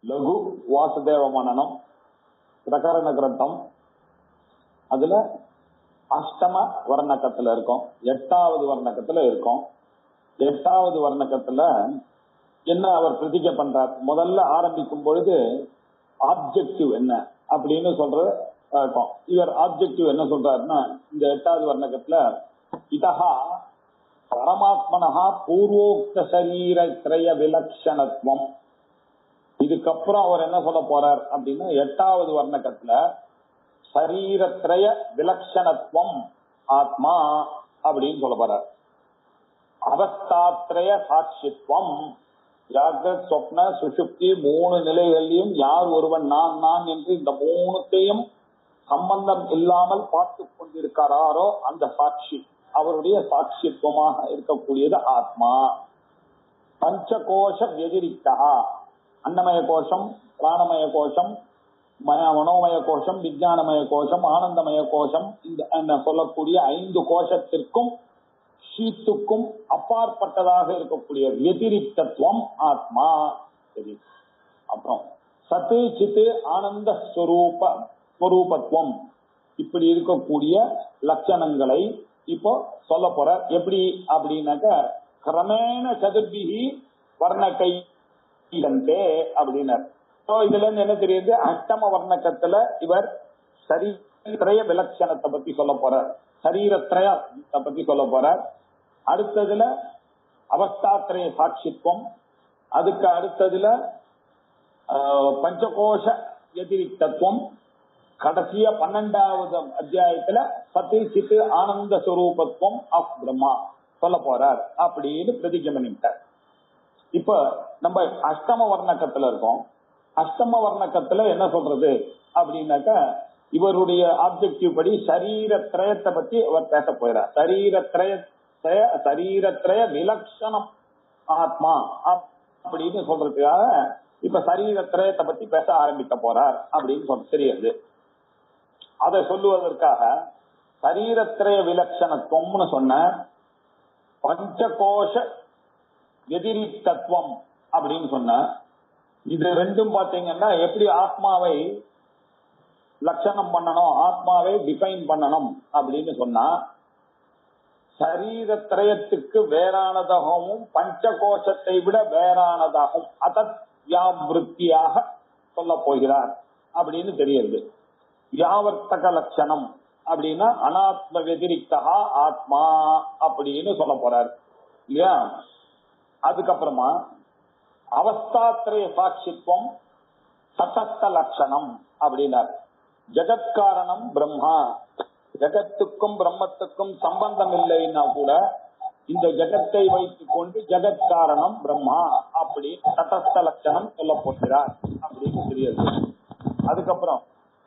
லகு வாசுதேவ மனனம் பிரகரண கிரந்தம் அதுல அஷ்டம வர்ணக்கத்துல இருக்கும் எட்டாவது வர்ணக்கத்துல இருக்கும் எட்டாவது வர்ணக்கத்துல என்ன அவர் பிரதிஜை பண்றார் முதல்ல ஆரம்பிக்கும் பொழுது ஆப்ஜெக்டிவ் என்ன அப்படின்னு சொல்றது இருக்கும் இவர் ஆப்ஜெக்டிவ் என்ன சொல்றாருன்னா இந்த எட்டாவது வர்ணக்கத்துல இதஹா பரமாத்மனஹா பூர்வோக்த சரீர திரய விலட்சணத்துவம் இதுக்கப்புறம் அவர் என்ன சொல்ல போறார் அப்படின்னா எட்டாவது வர்ணக்கத்துல சரீரத்ரய விலட்சணத்துவம் ஆத்மா அப்படின்னு சொல்ல போறார் அவஸ்தாத்ரய சாட்சித்வம் ஜாகிரத் சொப்ன சுஷுப்தி மூணு நிலைகளிலும் யார் ஒருவன் நான் நான் என்று இந்த மூணுத்தையும் சம்பந்தம் இல்லாமல் பார்த்து கொண்டிருக்கிறாரோ அந்த சாட்சி அவருடைய சாட்சித்துவமாக இருக்கக்கூடியது ஆத்மா பஞ்சகோஷ வெதிரிக்கா அன்னமய கோஷம் பிராணமய கோஷம் மய- மனோமய கோஷம் விஞ்ஞானமய கோஷம் ஆனந்தமய கோஷம் இந்த என்ன சொல்லக்கூடிய ஐந்து கோஷத்திற்கும் ஷீத்துக்கும் அப்பாற்பட்டதாக இருக்கக்கூடிய வெதிரிக்தத்துவம் ஆத்மா சரி அப்புறம் சத்து சித்து ஆனந்த ஸ்வரூப ஸ்வரூபத்துவம் இப்படி இருக்கக்கூடிய லட்சணங்களை இப்போ சொல்ல போற எப்படி அப்படின்னாக்க கிரமேண சதுர்பிகி வர்ணக்கை இதந்தே அப்படின்னார் So, இதுல இருந்து என்ன தெரியுது அஷ்டம வர்ணக்கத்துல இவர் சரீரத்திரய விலட்சணத்தை பத்தி சொல்ல போறார் சரீரத்திரயத்தை பத்தி சொல்ல போறார் அடுத்ததுல அவஸ்தாத்திரய சாட்சித்துவம் அதுக்கு அடுத்ததுல ஆஹ், பஞ்சகோஷ எதிரித்தத்துவம் கடைசியா பன்னெண்டாவது அத்தியாயத்துல சத்து சித்து ஆனந்த ஸ்வரூபத்துவம் ஆஃப் பிரம்மா சொல்ல போறார் அப்படின்னு பிரதிஜை பண்ணிவிட்டார் இப்ப நம்ம அஷ்டம வர்ணக்கத்துல இருக்கோம் அஷ்டம வர்ணக்கத்துல என்ன சொல்றது அப்படின்னாக்க இவருடைய ஆப்ஜெக்டிவ் படி சரீரத்திரயத்தை பத்தி அவர் பேச போயிறார் சரீரத்திரய திரய- சரீரத்திரய விலட்சணம் ஆத்மா அப்- அப்படின்னு சொல்றதுக்காக இப்ப சரீரத்திரயத்தை பத்தி பேச ஆரம்பிக்க போறார் அப்படின்னு சொல்ல தெரியுது அதை சொல்லுவதற்காக சரீரத்திரய விலட்சணத்துவம்னு சொன்ன பஞ்சகோஷ எதிரித்தத்துவம் அப்படின்னு சொன்ன இது ரெண்டும் பாத்தீங்கன்னா எப்படி ஆத்மாவை லட்சணம் பண்ணணும் ஆத்மாவை டிஃபைன் பண்ணணும் அப்படின்னு சொன்னா சரீரத்திரயத்துக்கு வேறானதாகவும் பஞ்சகோஷத்தை விட வேறானதாகவும் அதத் வியாபிருத்தியாக சொல்ல போகிறார் அப்படின்னு தெரியுது வியாவர்த்தக லட்சணம் அப்படின்னா அனாத்ம வெதிரிக்தா ஆத்மா அப்படின்னு சொல்ல போறார் இல்லையா அதுக்கப்புறமா அவஸ்தாத்திரய சாட்சித்துவம் தட்டஸ்த லட்சணம் அப்படின்னார் ஜெகத்காரணம் பிரம்மா ஜெகத்துக்கும் பிரம்மத்துக்கும் சம்பந்தம் இல்லைன்னா கூட இந்த ஜெகத்தை வைத்துக் கொண்டு ஜெகத்காரணம் பிரம்மா அப்படி தட்டஸ்த லட்சணம் சொல்ல போகிறார் அப்படின்னு தெரியுது அதுக்கப்புறம்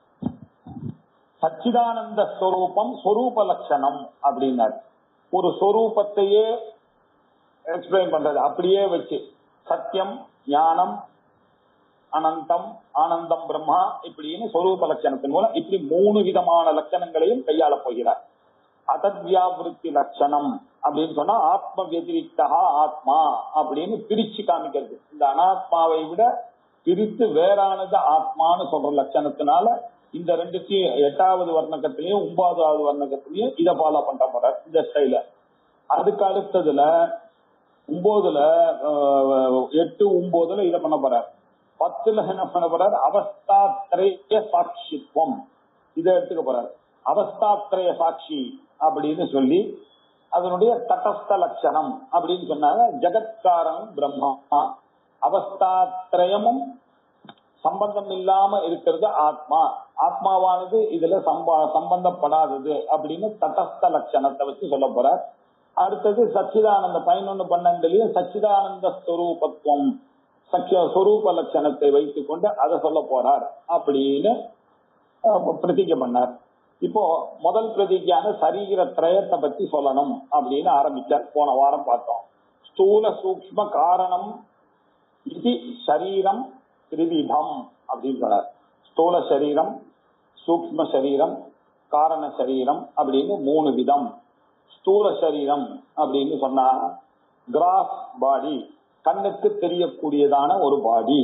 சச்சிதானந்த ஸ்வரூபம் ஸ்வரூப லட்சணம் அப்படின்னார் ஒரு ஸ்வரூபத்தையே எக்ஸ்பிளைன் பண்றது அப்படியே வச்சு சத்தியம் ஞானம் அனந்தம் ஆனந்தம் பிரம்மா இப்படின்னு சொரூப லட்சணத்தின் மூலம் இப்படி மூணு விதமான லட்சணங்களையும் கையாள போகிறார் அதத்வியாபிருத்தி லட்சணம் அப்படின்னு சொன்னா ஆத்ம வெதிரிக்தா ஆத்மா அப்படின்னு பிரிச்சு காமிக்கிறது இந்த அனாத்மாவை விட பிரித்து வேறானது ஆத்மான்னு சொல்ற லட்சணத்தினால இந்த ரெண்டுத்தையும் எட்டாவது வர்ணக்கத்திலையும் ஒன்பதாவது வர்ணக்கத்திலையும் இதை ஃபாலோ பண்ற போறார் இந்த ஸ்டைல அதுக்கு அடுத்ததுல ஒன்பதுல அஹ், எட்டு ஒன்பதுல இதை பண்ண போறார் பத்துல என்ன பண்ண போறார் அவஸ்தாத்திரய சாட்சித்துவம் இதை எடுத்துக்க போறார் அவஸ்தாத்திரய சாட்சி அப்படின்னு சொல்லி அதனுடைய தட்டஸ்த லட்சணம் அப்படின்னு சொன்னாங்க ஜெகத்காரம் பிரம்மா அவஸ்தாத்திரயமும் சம்பந்தம் இல்லாம இருக்கிறது ஆத்மா ஆத்மாவானது இதுல சம்ப சம்பந்தப்படாதது அப்படின்னு தட்டஸ்த லட்சணத்தை வச்சு சொல்ல போறார் அடுத்தது சச்சிதானந்த பதினொன்னு பன்னெண்டுலயும் சச்சிதானந்த ஸ்வரூபத்துவம் சச்சிய ஸ்வரூப லட்சணத்தை வைத்துக் கொண்டு அதை சொல்ல போறார் அப்படின்னு அஹ், பிரதிஜை பண்ணார் இப்போ முதல் பிரதிஜையான சரீர திரயத்தை பத்தி சொல்லணும் அப்படின்னு ஆரம்பிச்சார் போன வாரம் பார்த்தோம் ஸ்தூல சூக்ஷ்ம காரணம் இது சரீரம் திரிவிதம் அப்படின்னு சொன்னார் ஸ்தூல சரீரம் சூக்ஷ்ம சரீரம் காரண சரீரம் அப்படின்னு மூணு விதம் ஸ்தூல சரீரம் அப்படின்னு சொன்னா கிராஸ் பாடி கண்ணுக்கு தெரியக்கூடியதான ஒரு பாடி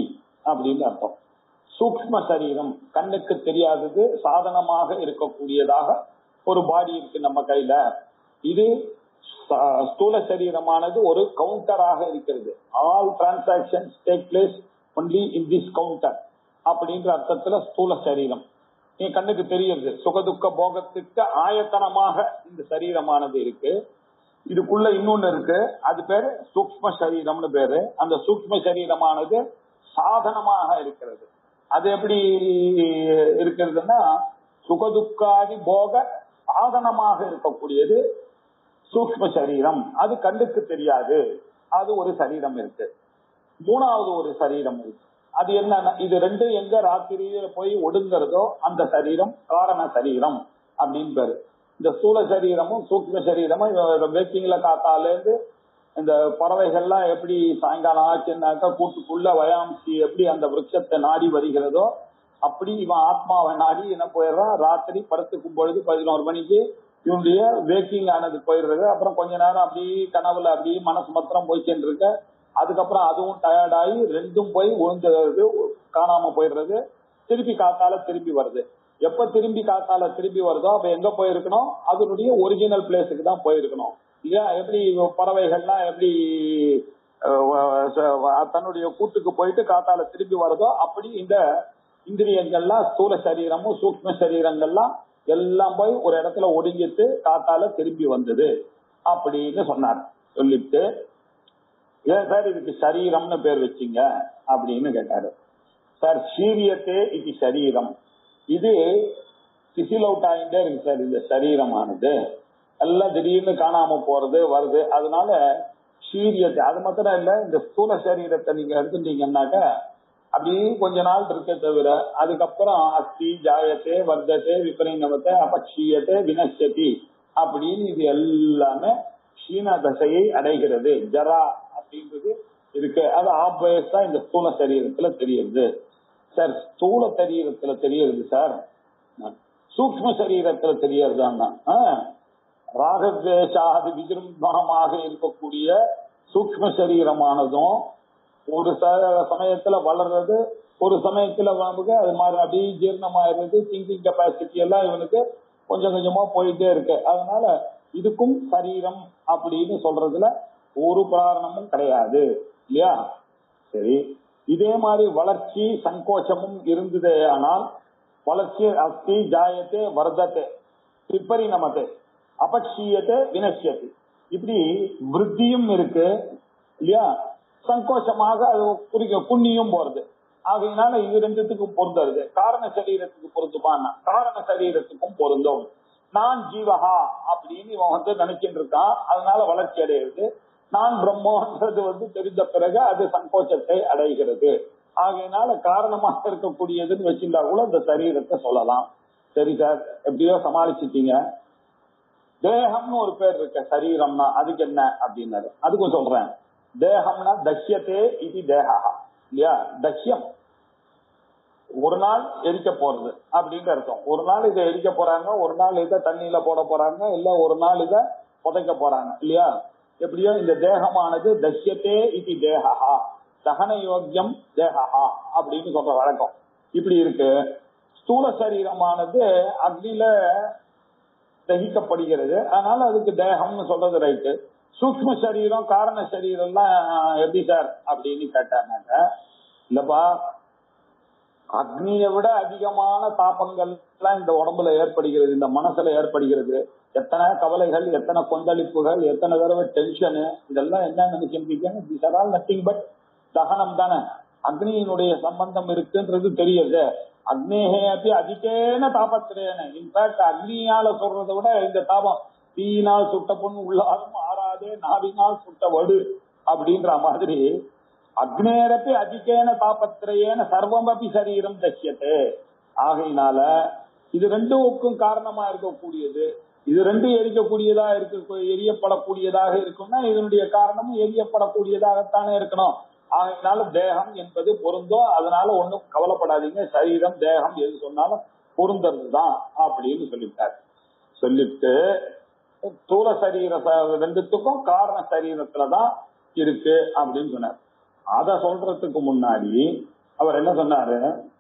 அப்படின்னு அர்த்தம் சூக்ம சரீரம் கண்ணுக்கு தெரியாதது சாதனமாக இருக்கக்கூடியதாக ஒரு பாடி இருக்கு நம்ம கையில இது ச- ஸ்தூல சரீரமானது ஒரு கவுண்டராக இருக்கிறது all transactions take place only in this counter அப்படின்ற அர்த்தத்துல ஸ்தூல சரீரம் நீ கண்ணுக்கு தெரியுது சுகதுக்க போகத்துக்கு ஆயத்தனமாக இந்த சரீரமானது இருக்கு இதுக்குள்ள இன்னொன்னு இருக்கு அது பேரு சூக்ம சரீரம்னு பேரு அந்த சூக்ம சரீரமானது சாதனமாக இருக்கிறது அது எப்படி இருக்கிறதுன்னா சுகதுக்காதி போக சாதனமாக இருக்கக்கூடியது சூக்ம சரீரம் அது கண்ணுக்கு தெரியாது அது ஒரு சரீரம் இருக்கு மூணாவது ஒரு சரீரம் இருக்கு அது என்னன்னா இது ரெண்டும் எங்க ராத்திரியில போய் ஒடுங்கிறதோ அந்த சரீரம் காரண சரீரம் அப்படின்னு பேரு இந்த ஸ்தூல சரீரமும் சூக்ம சரீரமும் வேக்கிங்ல காத்தால இருந்து இந்த பறவைகள்லாம் எப்படி சாயங்காலம் ஆச்சுன்னாக்கா கூட்டுக்குள்ள வயாம்சி எப்படி அந்த விருட்சத்தை நாடி வருகிறதோ அப்படி இவன் ஆத்மாவை நாடி என்ன போயிடுறான் ராத்திரி படுத்துக்கும் பொழுது பதினோரு மணிக்கு இவனுடைய வேக்கிங் ஆனது போயிடுறது அப்புறம் கொஞ்ச நேரம் அப்படியே கனவுல அப்படியே மனசு மாத்திரம் போய்க்கிட்டு இருக்க அதுக்கப்புறம் அதுவும் டயர்டாகி ரெண்டும் போய் விழுந்துறது காணாம போயிடுறது திருப்பி காத்தால திரும்பி வருது எப்ப திரும்பி காத்தால திரும்பி வருதோ அப்ப எங்க போயிருக்கணும் அதனுடைய ஒரிஜினல் பிளேஸுக்கு தான் போயிருக்கணும் இல்லையா எப்படி பறவைகள்லாம் எப்படி அஹ், ச- தன்னுடைய கூட்டுக்கு போயிட்டு காத்தால திரும்பி வருதோ அப்படி இந்த இந்திரியங்கள்லாம் ஸ்தூல சரீரமும் சூக்ம சரீரங்கள்லாம் எல்லாம் போய் ஒரு இடத்துல ஒடுங்கிட்டு காத்தால திரும்பி வந்தது அப்படின்னு சொன்னார் சொல்லிட்டு ஏன் சார் இதுக்கு சரீரம்னு பேர் வச்சீங்க அப்படின்னு கேட்டாரு சார் சீரியத்தே இது சரீரம் இது சிசில் அவுட் ஆகிட்டே இருக்கு சார் இந்த சரீரமானது எல்லாம் திடீர்னு காணாம போறது வருது அதனால சீரியத்தை அது மாத்திரம் இல்ல இந்த ஸ்தூல சரீரத்தை நீங்க எடுத்துட்டீங்கன்னாக்க அப்படியே கொஞ்ச நாள் இருக்க தவிர அதுக்கப்புறம் அஸ்தி ஜாயத்தே வர்த்தத்தை விபரீனவத்தை அபக்ஷீயத்தை வினஷ்யதி அப்படின்னு இது எல்லாமே க்ஷீண தசையை அடைகிறது ஜரா அப்படின்றது இருக்கு அது ஆப்வயஸா இந்த ஸ்தூல சரீரத்துல தெரியுது சார் ஸ்தூல சரீரத்துல தெரியுது சார் சூக்ம சரீரத்துல தெரியறதான்னா ராகத்வேஷாதி விஜృంభணமாக இருக்கக்கூடிய சூக்ம சரீரமானதும் ஒரு ச- சமயத்துல வளர்றது ஒரு சமயத்துல நமக்கு அது மாதிரி அப்படியே ஜீரணமாயிருது திங்கிங் கெப்பாசிட்டி எல்லாம் இவனுக்கு கொஞ்சம் கொஞ்சமா போயிட்டே இருக்கு அதனால இதுக்கும் சரீரம் அப்படின்னு சொல்றதுல ஒரு காரணமும் கிடையாது இல்லையா சரி இதே மாதிரி வளர்ச்சி சங்கோச்சமும் இருந்ததே ஆனால் வளர்ச்சி அஸ்தி ஜாயத்தே வர்த்தத்தை விபரிணமத்தை அபக்ஷீயத்தை வினஷ்யத்தை இப்படி விருத்தியும் இருக்கு இல்லையா சங்கோஷமாக அது குறிக்க புண்ணியும் போறது ஆகையினால இது ரெண்டுத்துக்கும் பொருந்தது காரண சரீரத்துக்கு பொருந்துமான்னா காரண சரீரத்துக்கும் பொருந்தும் நான் ஜீவஹா அப்படின்னு இவன் வந்து நினைச்சிட்டு இருக்கான் அதனால வளர்ச்சி அடைகிறது நான் பிரம்மன்றது வந்து தெரிந்த பிறகு அது சங்கோச்சத்தை அடைகிறது ஆகையினால காரணமாக இருக்கக்கூடியதுன்னு வச்சிருந்தா கூட இந்த சரீரத்தை சொல்லலாம் சரி சார் எப்படியோ சமாளிச்சிட்டீங்க தேகம்னு ஒரு பேர் இருக்கு சரீரம்னா அதுக்கு என்ன அப்படின்னாரு அதுக்கும் சொல்றேன் தேகம்னா தஷ்யத்தே இது தேகா இல்லையா தஷ்யம் ஒரு நாள் எரிக்க போறது அப்படின்னு அர்த்தம் ஒரு நாள் இதை எரிக்க போறாங்க ஒரு நாள் இதை தண்ணியில போட போறாங்க இல்ல ஒரு நாள் இதை புதைக்க போறாங்க இல்லையா எப்படியோ இந்த தேகமானது தஷ்யத்தே இது தேகா தகன யோக்கியம் தேகா அப்படின்னு சொல்ற வழக்கம் இப்படி இருக்கு ஸ்தூல சரீரமானது அக்னியில தகிக்கப்படுகிறது அதனால அதுக்கு தேகம்னு சொல்றது ரைட்டு சூக்ம சரீரம் காரண சரீரம் எல்லாம் எப்படி சார் அப்படின்னு கேட்டாங்க இல்லப்பா அக்னியை விட அதிகமான தாபங்கள் எல்லாம் இந்த உடம்புல ஏற்படுகிறது இந்த மனசுல ஏற்படுகிறது எத்தனை கவலைகள் எத்தனை கொந்தளிப்புகள் எத்தனை தடவை டென்ஷனு இதெல்லாம் என்ன நினைச்சிருக்கீங்க this are all nothing but தகனம் தானே அக்னியினுடைய சம்பந்தம் இருக்குன்றது தெரியுது அக்னேகே அப்படி அதிகேன தாபத்திரேன இன்ஃபேக்ட் அக்னியால சொல்றதை விட இந்த தாபம் தீயினால் சுட்ட பொண்ணு உள்ளாரும் ஆறாதே நாவினால் சுட்ட வடு அப்படின்ற மாதிரி அக்னேரப்பி அதிகேன தாபத்திரேன சர்வமபி சரீரம் தஷ்யத்தே ஆகையினால இது ரெண்டுக்கும் காரணமா இருக்கக்கூடியது இது ரெண்டும் எரிக்கக்கூடியதா இருக்க எரியப்படக்கூடியதாக இருக்கும்னா இதனுடைய காரணமும் எரியப்படக்கூடியதாகத்தானே இருக்கணும் ஆகையினால தேகம் என்பது பொருந்தும் அதனால ஒண்ணும் கவலைப்படாதீங்க சரீரம் தேகம் எது சொன்னாலும் பொருந்ததுதான் அப்படின்னு சொல்லிட்டார் சொல்லிட்டு தூர சரீர ச- ரெண்டுத்துக்கும் காரண சரீரத்துலதான் இருக்கு அப்படின்னு சொன்னார் அத சொல்றதுக்கு முன்னாடி அவர் என்ன சொன்னாரு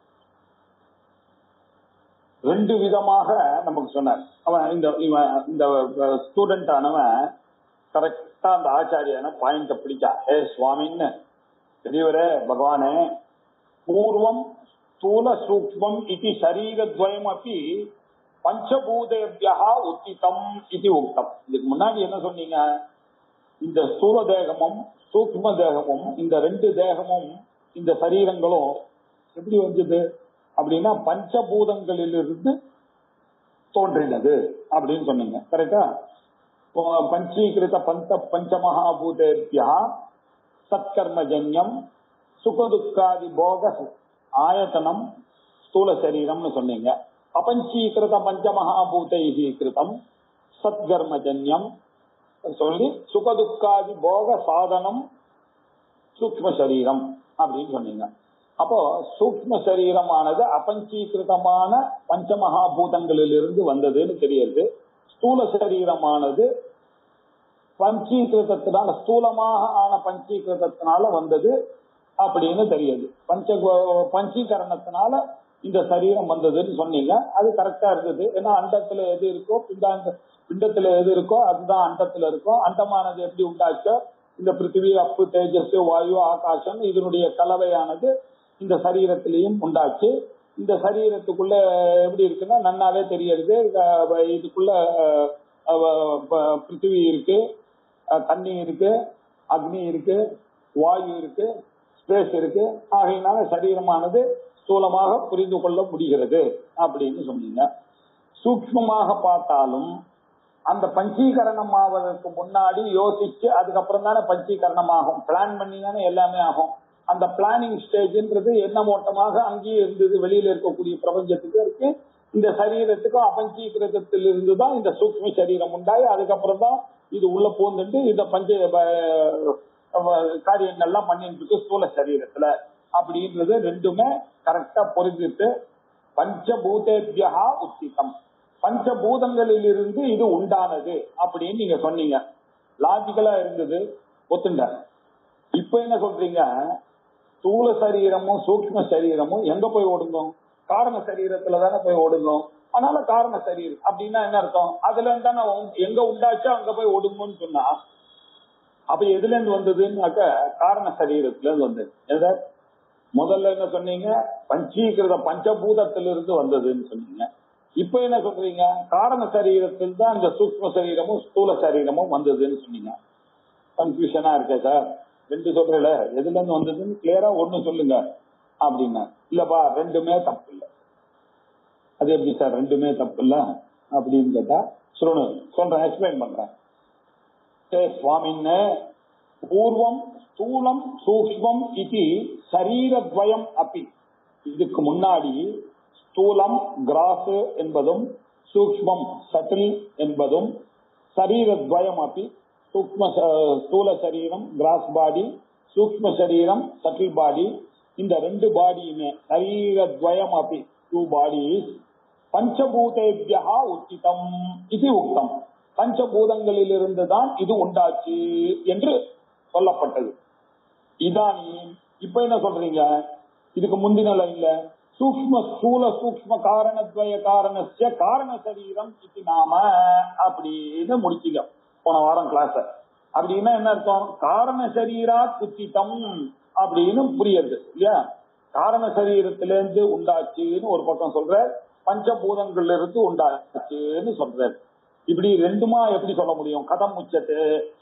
ரெண்டு விதமாக நமக்கு சொன்னார் அவன் இந்த இவன் இந்த ஸ்டூடெண்ட் ஆனவன் கரெக்டா அந்த ஆச்சாரியான பாயிண்ட பிடிச்சா ஏ சுவாமின்னு பெரியவரே பகவானே பூர்வம் ஸ்தூல சூக்மம் இது சரீரத்வயம் அப்படி பஞ்சபூதேபியா உத்திதம் இது உக்தம் இதுக்கு முன்னாடி என்ன சொன்னீங்க இந்த ஸ்தூல தேகமும் சூக்ம தேகமும் இந்த ரெண்டு தேகமும் இந்த சரீரங்களும் எப்படி வந்தது அப்படின்னா பஞ்சபூதங்களிலிருந்து தோன்றினது அப்படின்னு சொன்னீங்க கரெக்டா பஞ்சீகிருத பஞ்ச பஞ்சமகாபூதேபியா சத்கர்மஜன்யம் சுகதுக்காதி போக ஆயத்தனம் ஸ்தூல சரீரம்னு சொன்னீங்க அபஞ்சீகிருத பஞ்சமகாபூதைகி கிருதம் சத்கர்மஜன்யம் சொல்லி சுகதுக்காதி போக சாதனம் சூக்ம சரீரம் அப்படின்னு சொன்னீங்க அப்போ சூக்ம சரீரமானது அபஞ்சீகிருதமான பஞ்சமகாபூதங்களிலிருந்து வந்ததுன்னு தெரியுது ஸ்தூல சரீரமானது பஞ்சீகிருதத்தினால ஸ்தூலமாக ஆன பஞ்சீகிருதத்தினால வந்தது அப்படின்னு தெரியுது பஞ்ச பஞ்சீகரணத்தினால இந்த சரீரம் வந்ததுன்னு சொன்னீங்க அது கரெக்டா இருந்தது ஏன்னா அண்டத்துல எது இருக்கோ பிண்டாந்த பிண்டத்துல எது இருக்கோ அதுதான் அண்டத்துல இருக்கும் அண்டமானது எப்படி உண்டாச்சோ இந்த பிருத்திவி அப்பு தேஜஸ் வாயு ஆகாசம் இதனுடைய கலவையானது இந்த சரீரத்திலையும் உண்டாச்சு இந்த சரீரத்துக்குள்ள எப்படி இருக்குன்னா நன்னாவே தெரியறது இதுக்குள்ள பிருத்திவி இருக்கு தண்ணி இருக்கு அக்னி இருக்கு வாயு இருக்கு ஸ்பேஸ் இருக்கு ஆகையினால சரீரமானது ஸ்தூலமாக புரிந்து கொள்ள முடிகிறது அப்படின்னு சொன்னீங்க சூக்மமாக பார்த்தாலும் அந்த பஞ்சீகரணம் ஆவதற்கு முன்னாடி யோசிச்சு அதுக்கப்புறம் தானே பஞ்சீகரணம் ஆகும் பிளான் பண்ணி தானே எல்லாமே ஆகும் அந்த பிளானிங் ஸ்டேஜ்ன்றது என்ன ஓட்டமாக அங்கேயே இருந்தது வெளியில இருக்கக்கூடிய பிரபஞ்சத்துக்கு இருக்கு இந்த சரீரத்துக்கும் அபஞ்சீகிருதத்தில் இருந்து தான் இந்த சூக்ம சரீரம் உண்டாயி அதுக்கப்புறம் தான் இது உள்ள பூந்துட்டு இந்த பஞ்ச காரியங்கள்லாம் பண்ணிட்டு இருக்கு ஸ்தூல சரீரத்துல அப்படின்றது ரெண்டுமே கரெக்டா புரிஞ்சுட்டு பஞ்சபூதேபியா உச்சிதம் பஞ்சபூதங்களில் இருந்து இது உண்டானது அப்படின்னு நீங்க சொன்னீங்க லாஜிக்கலா இருந்தது ஒத்துண்ட இப்ப என்ன சொல்றீங்க ஸ்தூல சரீரமும் சூக்ம சரீரமும் எங்க போய் ஓடுங்கும் காரண சரீரத்துல தானே போய் ஓடுங்கும் அதனால காரண சரீரம் அப்படின்னா என்ன அர்த்தம் அதுல இருந்து தானே எங்க உண்டாச்சோ அங்க போய் ஒடுங்கும்னு சொன்னா அப்ப எதுல இருந்து வந்ததுன்னாக்க காரண சரீரத்துல இருந்து வந்தது எதை முதல்ல என்ன சொன்னீங்க பஞ்சீகிருத பஞ்சபூதத்திலிருந்து வந்ததுன்னு சொன்னீங்க இப்ப என்ன சொல்றீங்க காரண சரீரத்தில் தான் இந்த சூக்ம சரீரமும் ஸ்தூல சரீரமும் வந்ததுன்னு சொன்னீங்க கன்ஃபியூஷனா இருக்கே சார் ரெண்டு சொல்றல எதுல இருந்து வந்ததுன்னு கிளியரா ஒண்ணு சொல்லுங்க அப்படின்னா இல்லப்பா ரெண்டுமே தப்பு இல்லை அது எப்படி சார் ரெண்டுமே தப்பு இல்ல அப்படின்னு கேட்டா சொல்லு சொல்றேன் எக்ஸ்பிளைன் பண்றேன் சுவாமின்னு பூர்வம் ஸ்தூலம் சூக்மம் இது சரீரத்வயம் அப்பி இதுக்கு முன்னாடி ஸ்தூலம் கிராஸ் என்பதும் சூக்மம் சட்டில் என்பதும் சரீரத்வயம் அப்பி சூக்ம ஸ்தூல சரீரம் கிராஸ் பாடி சூக்ம சரீரம் சட்டில் பாடி இந்த ரெண்டு பாடியுமே சரீரத்வயம் அப்பி டூ பாடிஸ் பஞ்சபூதேபியா உச்சிதம் இது உக்தம் பஞ்சபூதங்களிலிருந்து தான் இது உண்டாச்சு என்று சொல்லப்பட்டது இதானி இப்ப என்ன சொல்றீங்க இதுக்கு முந்தின லைன்ல சூக்ம ஸ்தூல சூக்ம காரணத்வய காரணஸ்ய காரண சரீரம் இது நாம அப்படின்னு முடிச்சிங்க போன வாரம் கிளாஸ் அப்படின்னா என்ன அர்த்தம் காரண சரீரா குச்சிதம் அப்படின்னு புரியுது இல்லையா காரண சரீரத்திலிருந்து உண்டாச்சுன்னு ஒரு பக்கம் சொல்ற பஞ்சபூதங்கள்ல இருந்து உண்டாச்சுன்னு சொல்றாரு இப்படி ரெண்டுமா எப்படி சொல்ல முடியும் கதம் உச்சத்து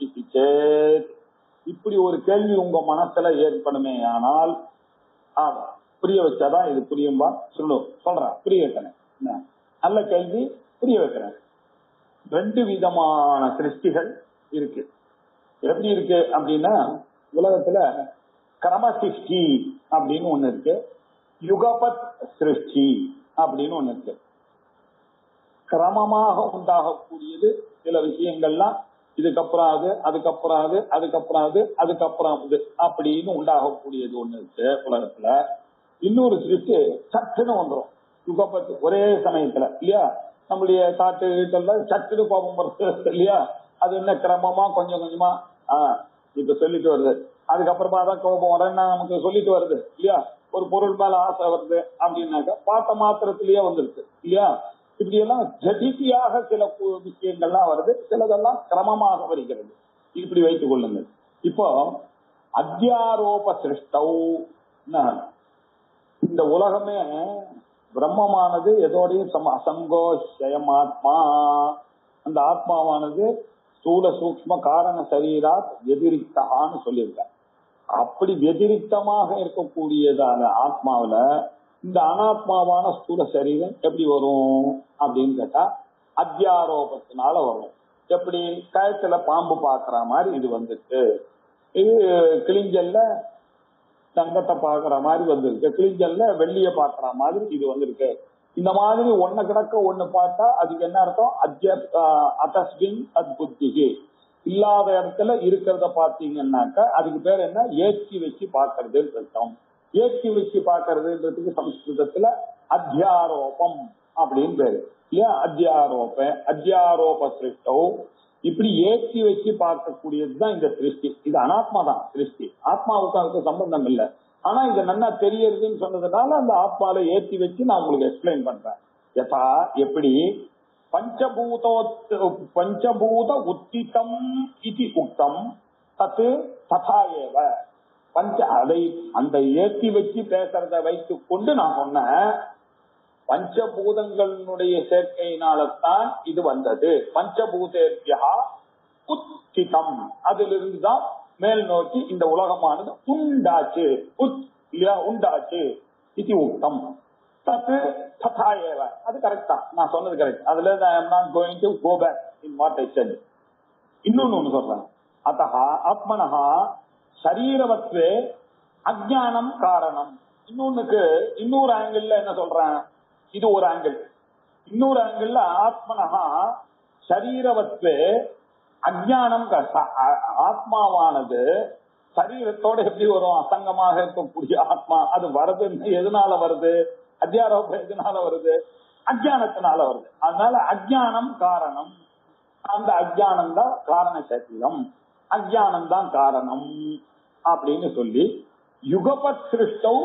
இப்படி ஒரு கேள்வி உங்க மனசுல ஏற்படுமே ஆனால் புரிய வச்சாதான் இது புரியும்பா சொல்லு சொல்றேன் புரிய வைக்கிறேன் நல்ல கேள்வி புரிய வைக்கிறேன் ரெண்டு விதமான சிருஷ்டிகள் இருக்கு எப்படி இருக்கு அப்படின்னா உலகத்துல கிரம சிருஷ்டி அப்படின்னு ஒண்ணு இருக்கு யுகபத் சிருஷ்டி அப்படின்னு ஒண்ணு இருக்கு கிரமமாக உண்டாகக்கூடியது சில விஷயங்கள்லாம் இதுக்கப்புறம் அது அதுக்கப்புறம் அது அதுக்கப்புறம் அது அதுக்கப்புறம் அது அப்படின்னு உண்டாகக்கூடியது ஒண்ணு இருக்கு உலகத்துல இன்னொரு சிருஷ்டி சட்டுன்னு வந்துடும் யுகப்பத்து ஒரே சமயத்துல இல்லையா நம்முடைய காட்டு வீட்டெல்லாம் சட்டுன்னு கோபம் வருது இல்லையா அது என்ன கிரமமா கொஞ்சம் கொஞ்சமா ஆஹ் இப்ப சொல்லிட்டு வருது அதுக்கப்புறமா தான் கோபம் வரேன்னா நமக்கு சொல்லிட்டு வருது இல்லையா ஒரு பொருள் மேல ஆசை வருது அப்படின்னாக்கா பார்த்த மாத்திரத்திலேயே வந்துருக்கு இல்லையா இப்படி எல்லாம் ஜடிதியாக சில கு- விஷயங்கள்லாம் வருது சிலதெல்லாம் கிரமமாக வருகிறது இப்படி வைத்துக் கொள்ளுங்கள் இப்போ அத்தியாரோப சிருஷ்டௌ என்ன? இந்த உலகமே பிரம்மமானது எதோடையும் சம அசங்கோஷயமாத்மா அந்த ஆத்மாவானது ஸ்தூல சூக்ஷ்ம காரண சரீராத் வெதிரிக்தான்னு சொல்லியிருக்க அப்படி வெதிரிக்தமாக இருக்கக்கூடியதான ஆத்மாவுல இந்த அனாத்மாவான ஸ்தூல சரீரம் எப்படி வரும் அப்படின்னு கேட்டா அத்தியாரோபத்தினால வரும் எப்படி கயத்துல பாம்பு பாக்குற மாதிரி இது வந்துட்டு இது கிளிஞ்சல்ல தங்கத்தை பாக்குற மாதிரி வந்திருக்கு கிளிஞ்சல்ல வெள்ளிய பாக்குற மாதிரி இது வந்திருக்கு இந்த மாதிரி ஒண்ணு கிடக்க ஒண்ணு பார்த்தா அதுக்கு என்ன அர்த்தம் அத்திய அத்தஸ்வின் அத் புத்திகி இல்லாத இடத்துல இருக்கிறத பாத்தீங்கன்னாக்கா அதுக்கு பேர் என்ன ஏற்றி வச்சு பாக்குறதுன்னு அர்த்தம் ஏற்றி வச்சு பாக்குறதுன்றதுக்கு சம்ஸ்கிருதத்துல அத்தியாரோபம் அப்படின்னு பேரு இல்லையா அத்தியாரோப அத்தியாரோப சிருஷ்டோ இப்படி ஏற்றி வச்சு பார்க்கக்கூடியதுதான் இந்த சிருஷ்டி இது அனாத்மா தான் சிருஷ்டி ஆத்மாவுக்கு அதுக்கு சம்பந்தம் இல்லை ஆனா இது நல்லா தெரியறதுன்னு சொன்னதுனால அந்த ஆத்மால ஏற்றி வச்சு நான் உங்களுக்கு எக்ஸ்பிளைன் பண்றேன் யதா எப்படி பஞ்சபூதோ பஞ்சபூத உத்திதம் இது உக்தம் தத்து ததா ஏவ பஞ்ச அதை அந்த ஏற்றி வச்சு பேசுறத வைத்துக் கொண்டு நான் சொன்னேன் பஞ்சபூதங்களுடைய சேர்க்கையினால்தான் இது வந்தது பஞ்சபூதேபியா உத்திதம் அதிலிருந்து தான் மேல் நோக்கி இந்த உலகமானது உண்டாச்சு உத் இல்லையா உண்டாச்சு இது உக்தம் தத்து ததா ஏவ அது கரெக்ட் தான் நான் சொன்னது கரெக்ட் அதுல I am not going to go back in what I said இன்னொன்னு ஒண்ணு சொல்றேன் அத்தः ஆத்மனः சரீரவத்வே அஜ்ஞானம் காரணம் இன்னொன்னுக்கு இன்னொரு ஆங்கிள் என்ன சொல்றேன் இது ஒரு ஆங்கிள் இன்னொரு ஆங்கிள் ஆத்மனஹா சரீரவத்வே அஜ்ஞானம் க- ச- ஆ- ஆத்மாவானது சரீரத்தோட எப்படி வரும் அசங்கமாக இருக்கக்கூடிய ஆத்மா அது வருதுன்னு எதனால வருது அத்தியாரோபம் எதனால வருது அஜ்ஞானத்தினால வருது அதனால அஜ்ஞானம் காரணம் அந்த அஜ்ஞானம் தான் காரண சரீரம் அஜ்ஞானம் தான் காரணம் அப்படின்னு சொல்லி யுகபத் சிருஷ்டௌ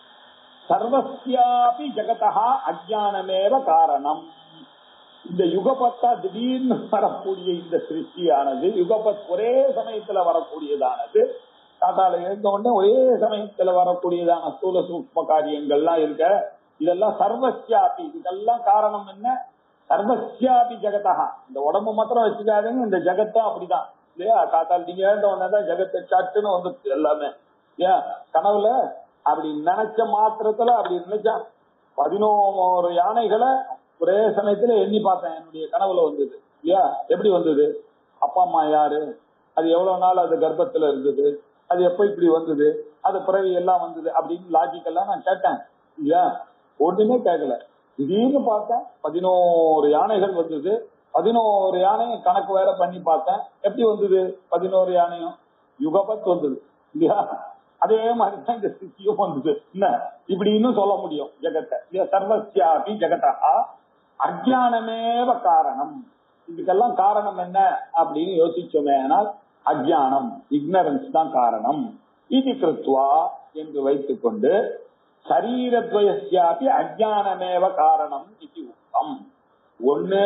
சர்வஸ்யாபி ஜெகதா அஜ்ஞானமேவ காரணம் இந்த யுகபத்தா திடீர்னு வரக்கூடிய இந்த சிருஷ்டியானது யுகபத் ஒரே சமயத்துல வரக்கூடியதானது காத்தால எழுந்த உடனே ஒரே சமயத்துல வரக்கூடியதான ஸ்தூல சூக்ம காரியங்கள்லாம் இருக்க இதெல்லாம் சர்வஸ்யாபி இதெல்லாம் காரணம் என்ன சர்வஸ்யாபி ஜெகதா இந்த உடம்பு மாத்திரம் வச்சுக்காதீங்க இந்த ஜெகத்தும் அப்படிதான் இல்லையா காத்தால் நீங்க எழுந்த உடனே தான் ஜெகத்தை சட்டுன்னு வந்துருச்சு எல்லாமே ஏன் கனவுல அப்படி நினைச்ச மாத்திரத்துல அப்படி நினைச்சா பதினோரு யானைகளை ஒரே சமயத்துல எண்ணி பார்த்தேன் என்னுடைய கனவுல வந்தது இல்லையா எப்படி வந்தது அப்பா அம்மா யாரு அது எவ்வளவு நாள் அது கர்ப்பத்துல இருந்தது அது எப்ப இப்படி வந்தது அது பிறவி எல்லாம் வந்தது அப்படின்னு லாஜிக் எல்லாம் நான் கேட்டேன் இல்லையா ஒண்ணுமே கேட்கல திடீர்னு பார்த்தேன் பதினோரு யானைகள் வந்தது பதினோரு யானையும் கணக்கு வேற பண்ணி பார்த்தேன் எப்படி வந்தது பதினோரு யானையும் யுகபத் வந்தது இல்லையா அதே மாதிரி தான் இந்த சித்தியும் வந்தது என்ன இப்படி இன்னும் சொல்ல முடியும் ஜெகத்தை இல்லையா சர்வசியாபி ஜெகதா அஜ்ஞானமேவ காரணம் இதுக்கெல்லாம் காரணம் என்ன அப்படின்னு யோசிச்சோமே ஆனால் அஜ்ஞானம் இக்னரன்ஸ் தான் காரணம் இது கிருத்வா என்று வைத்துக்கொண்டு சரீரத்வயசியாபி அஜ்ஞானமேவ காரணம் இது உத்தம் ஒண்ணு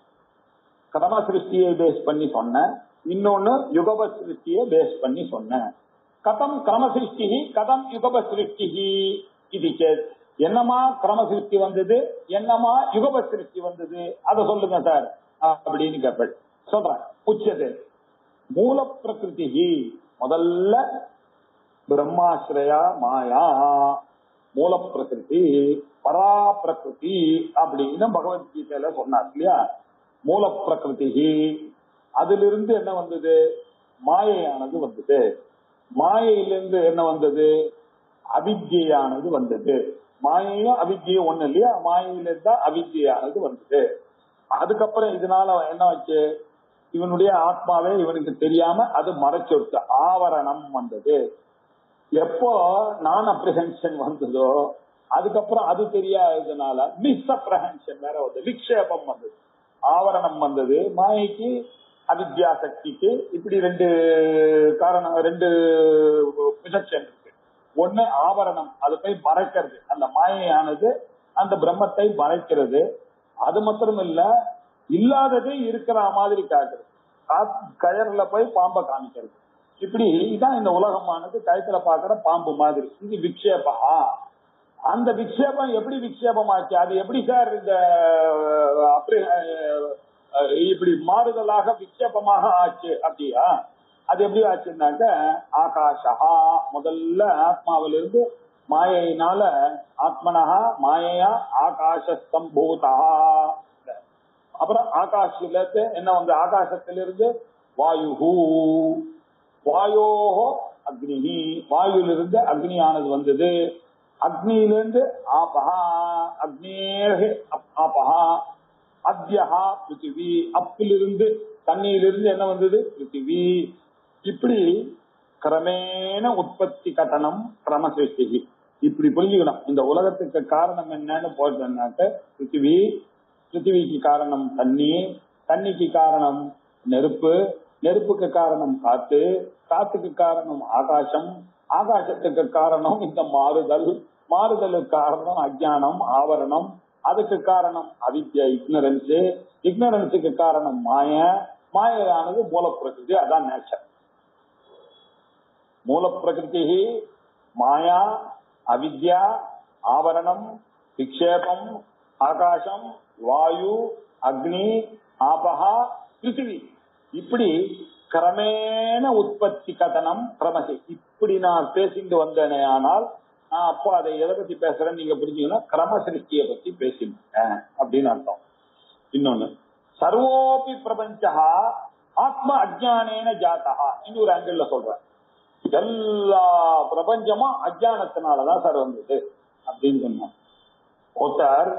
கதம சிருஷ்டியை பேஸ் பண்ணி சொன்னேன் இன்னொன்னு யுகப சிருஷ்டியை பேஸ் பண்ணி சொன்னேன் கதம் கிரம சிருஷ்டி கதம் யுகப சிருஷ்டி இது சேத் என்னமா கிரம சிருஷ்டி வந்தது என்னமா யுகப சிருஷ்டி வந்தது அதை சொல்லுங்க சார் அப்படின்னு கேட்பேன் சொல்றேன் உச்சது மூல பிரகிருதி முதல்ல பிரம்மாஸ்ரயா மாயா மூல பிரகிருதி பரா பிரகிருதி அப்படின்னு பகவத்கீதையில சொன்னார் இல்லையா மூல பிரகிருதி அதிலிருந்து என்ன வந்தது மாயையானது வந்தது மாயையிலிருந்து என்ன வந்தது அவித்யானது வந்தது மாயையும் அவித்யும் ஒண்ணு இல்லையா மாயையிலிருந்து தான் அவித்யானது வந்தது அதுக்கப்புறம் இதனால என்ன வச்சு இவனுடைய ஆத்மாவே இவனுக்கு தெரியாம அது மறைச்சொடுத்து ஆவரணம் வந்தது எப்போ நான் அப்ரிஹென்ஷன் வந்ததோ அதுக்கப்புறம் அது தெரியாததுனால மிஸ் அப்ரஹென்ஷன் வேற வந்து விக்ஷேபம் வந்தது ஆவரணம் வந்தது மாயைக்கு அவித்யா சக்திக்கு இப்படி ரெண்டு காரணம் ரெண்டு ப்ரொஜெக்ஷன் இருக்கு ஒண்ணு ஆவரணம் அது போய் மறைக்கிறது அந்த மாயையானது அந்த பிரம்மத்தை மறைக்கிறது அது மாத்திரம் இல்ல இல்லாததே இருக்கிற மாதிரி காட்டுறது கா- கயர்ல போய் பாம்பை காமிக்கிறது இப்படி இதான் இந்த உலகமானது கயத்துல பாக்குற பாம்பு மாதிரி இது விக்ஷேபா அந்த விக்ஷேபம் எப்படி விக்ஷேபமாச்சு அது எப்படி சார் இந்த அஹ், அப்படி அஹ், அஹ், இப்படி மாறுதலாக விக்ஷேபமாக ஆச்சு அப்படியா அது எப்படி ஆச்சுன்னாக்க ஆகாஷா முதல்ல ஆத்மாவிலிருந்து மாயையினால ஆத்மனஹா மாயையா ஆகாஷ சம்பூதா அப்புறம் ஆகாசில என்ன வந்து ஆகாசத்திலிருந்து வாயுஹூ வாயோஹோ அக்னிஹி வாயுலிருந்து அக்னியானது வந்தது அக்னியிலிருந்து ஆபஹா அக்னேஹே அப்- ஆபஹா அத்யஹா பிருத்திவி அப்பிலிருந்து தண்ணியிலிருந்து என்ன வந்தது பிருத்திவி இப்படி கிரமேண உற்பத்தி கட்டணம் கிரம சிருஷ்டி இப்படி புரிஞ்சுக்கணும் இந்த உலகத்துக்கு காரணம் என்னன்னு போட்டோம்னாக்க பிருத்திவி பிருத்திவிக்கு காரணம் தண்ணி தண்ணிக்கு காரணம் நெருப்பு நெருப்புக்கு காரணம் காத்து காத்துக்கு காரணம் ஆகாசம் ஆகாசத்துக்கு காரணம் இந்த மாறுதல் மாறுதலுக்கு காரணம் அஜ்ஞானம் ஆவரணம் அதுக்கு காரணம் அவித்யா இக்னரன்ஸ் இக்னரன்ஸுக்கு காரணம் மாய மாயையானது மூலப்பிரகிருதி அதான் நேச்சர் மூலப்பிரகிருதி மாயா அவித்யா ஆவரணம் விக்ஷேபம் ஆகாசம் வாயு அக்னி ஆபஹா பிருத்திவி இப்படி கிரமேண உற்பத்தி கதனம் கிரமசி இப்படி நான் பேசிட்டு வந்தேனே ஆனால் நான் அப்போ அதை எதை பத்தி பேசுறேன்னு நீங்க புரிஞ்சீங்கன்னா கிரம சிருஷ்டியை பத்தி பேசிட்டேன் அப்படின்னு அர்த்தம் இன்னொன்னு சர்வோபி பிரபஞ்சா ஆத்ம அஜானேன ஜாத்தா இன்னொரு ஆங்கிள் சொல்றேன் எல்லா பிரபஞ்சமும் அஜானத்தினாலதான் சார் வந்தது அப்படின்னு சொன்னோம் ஒருத்தர்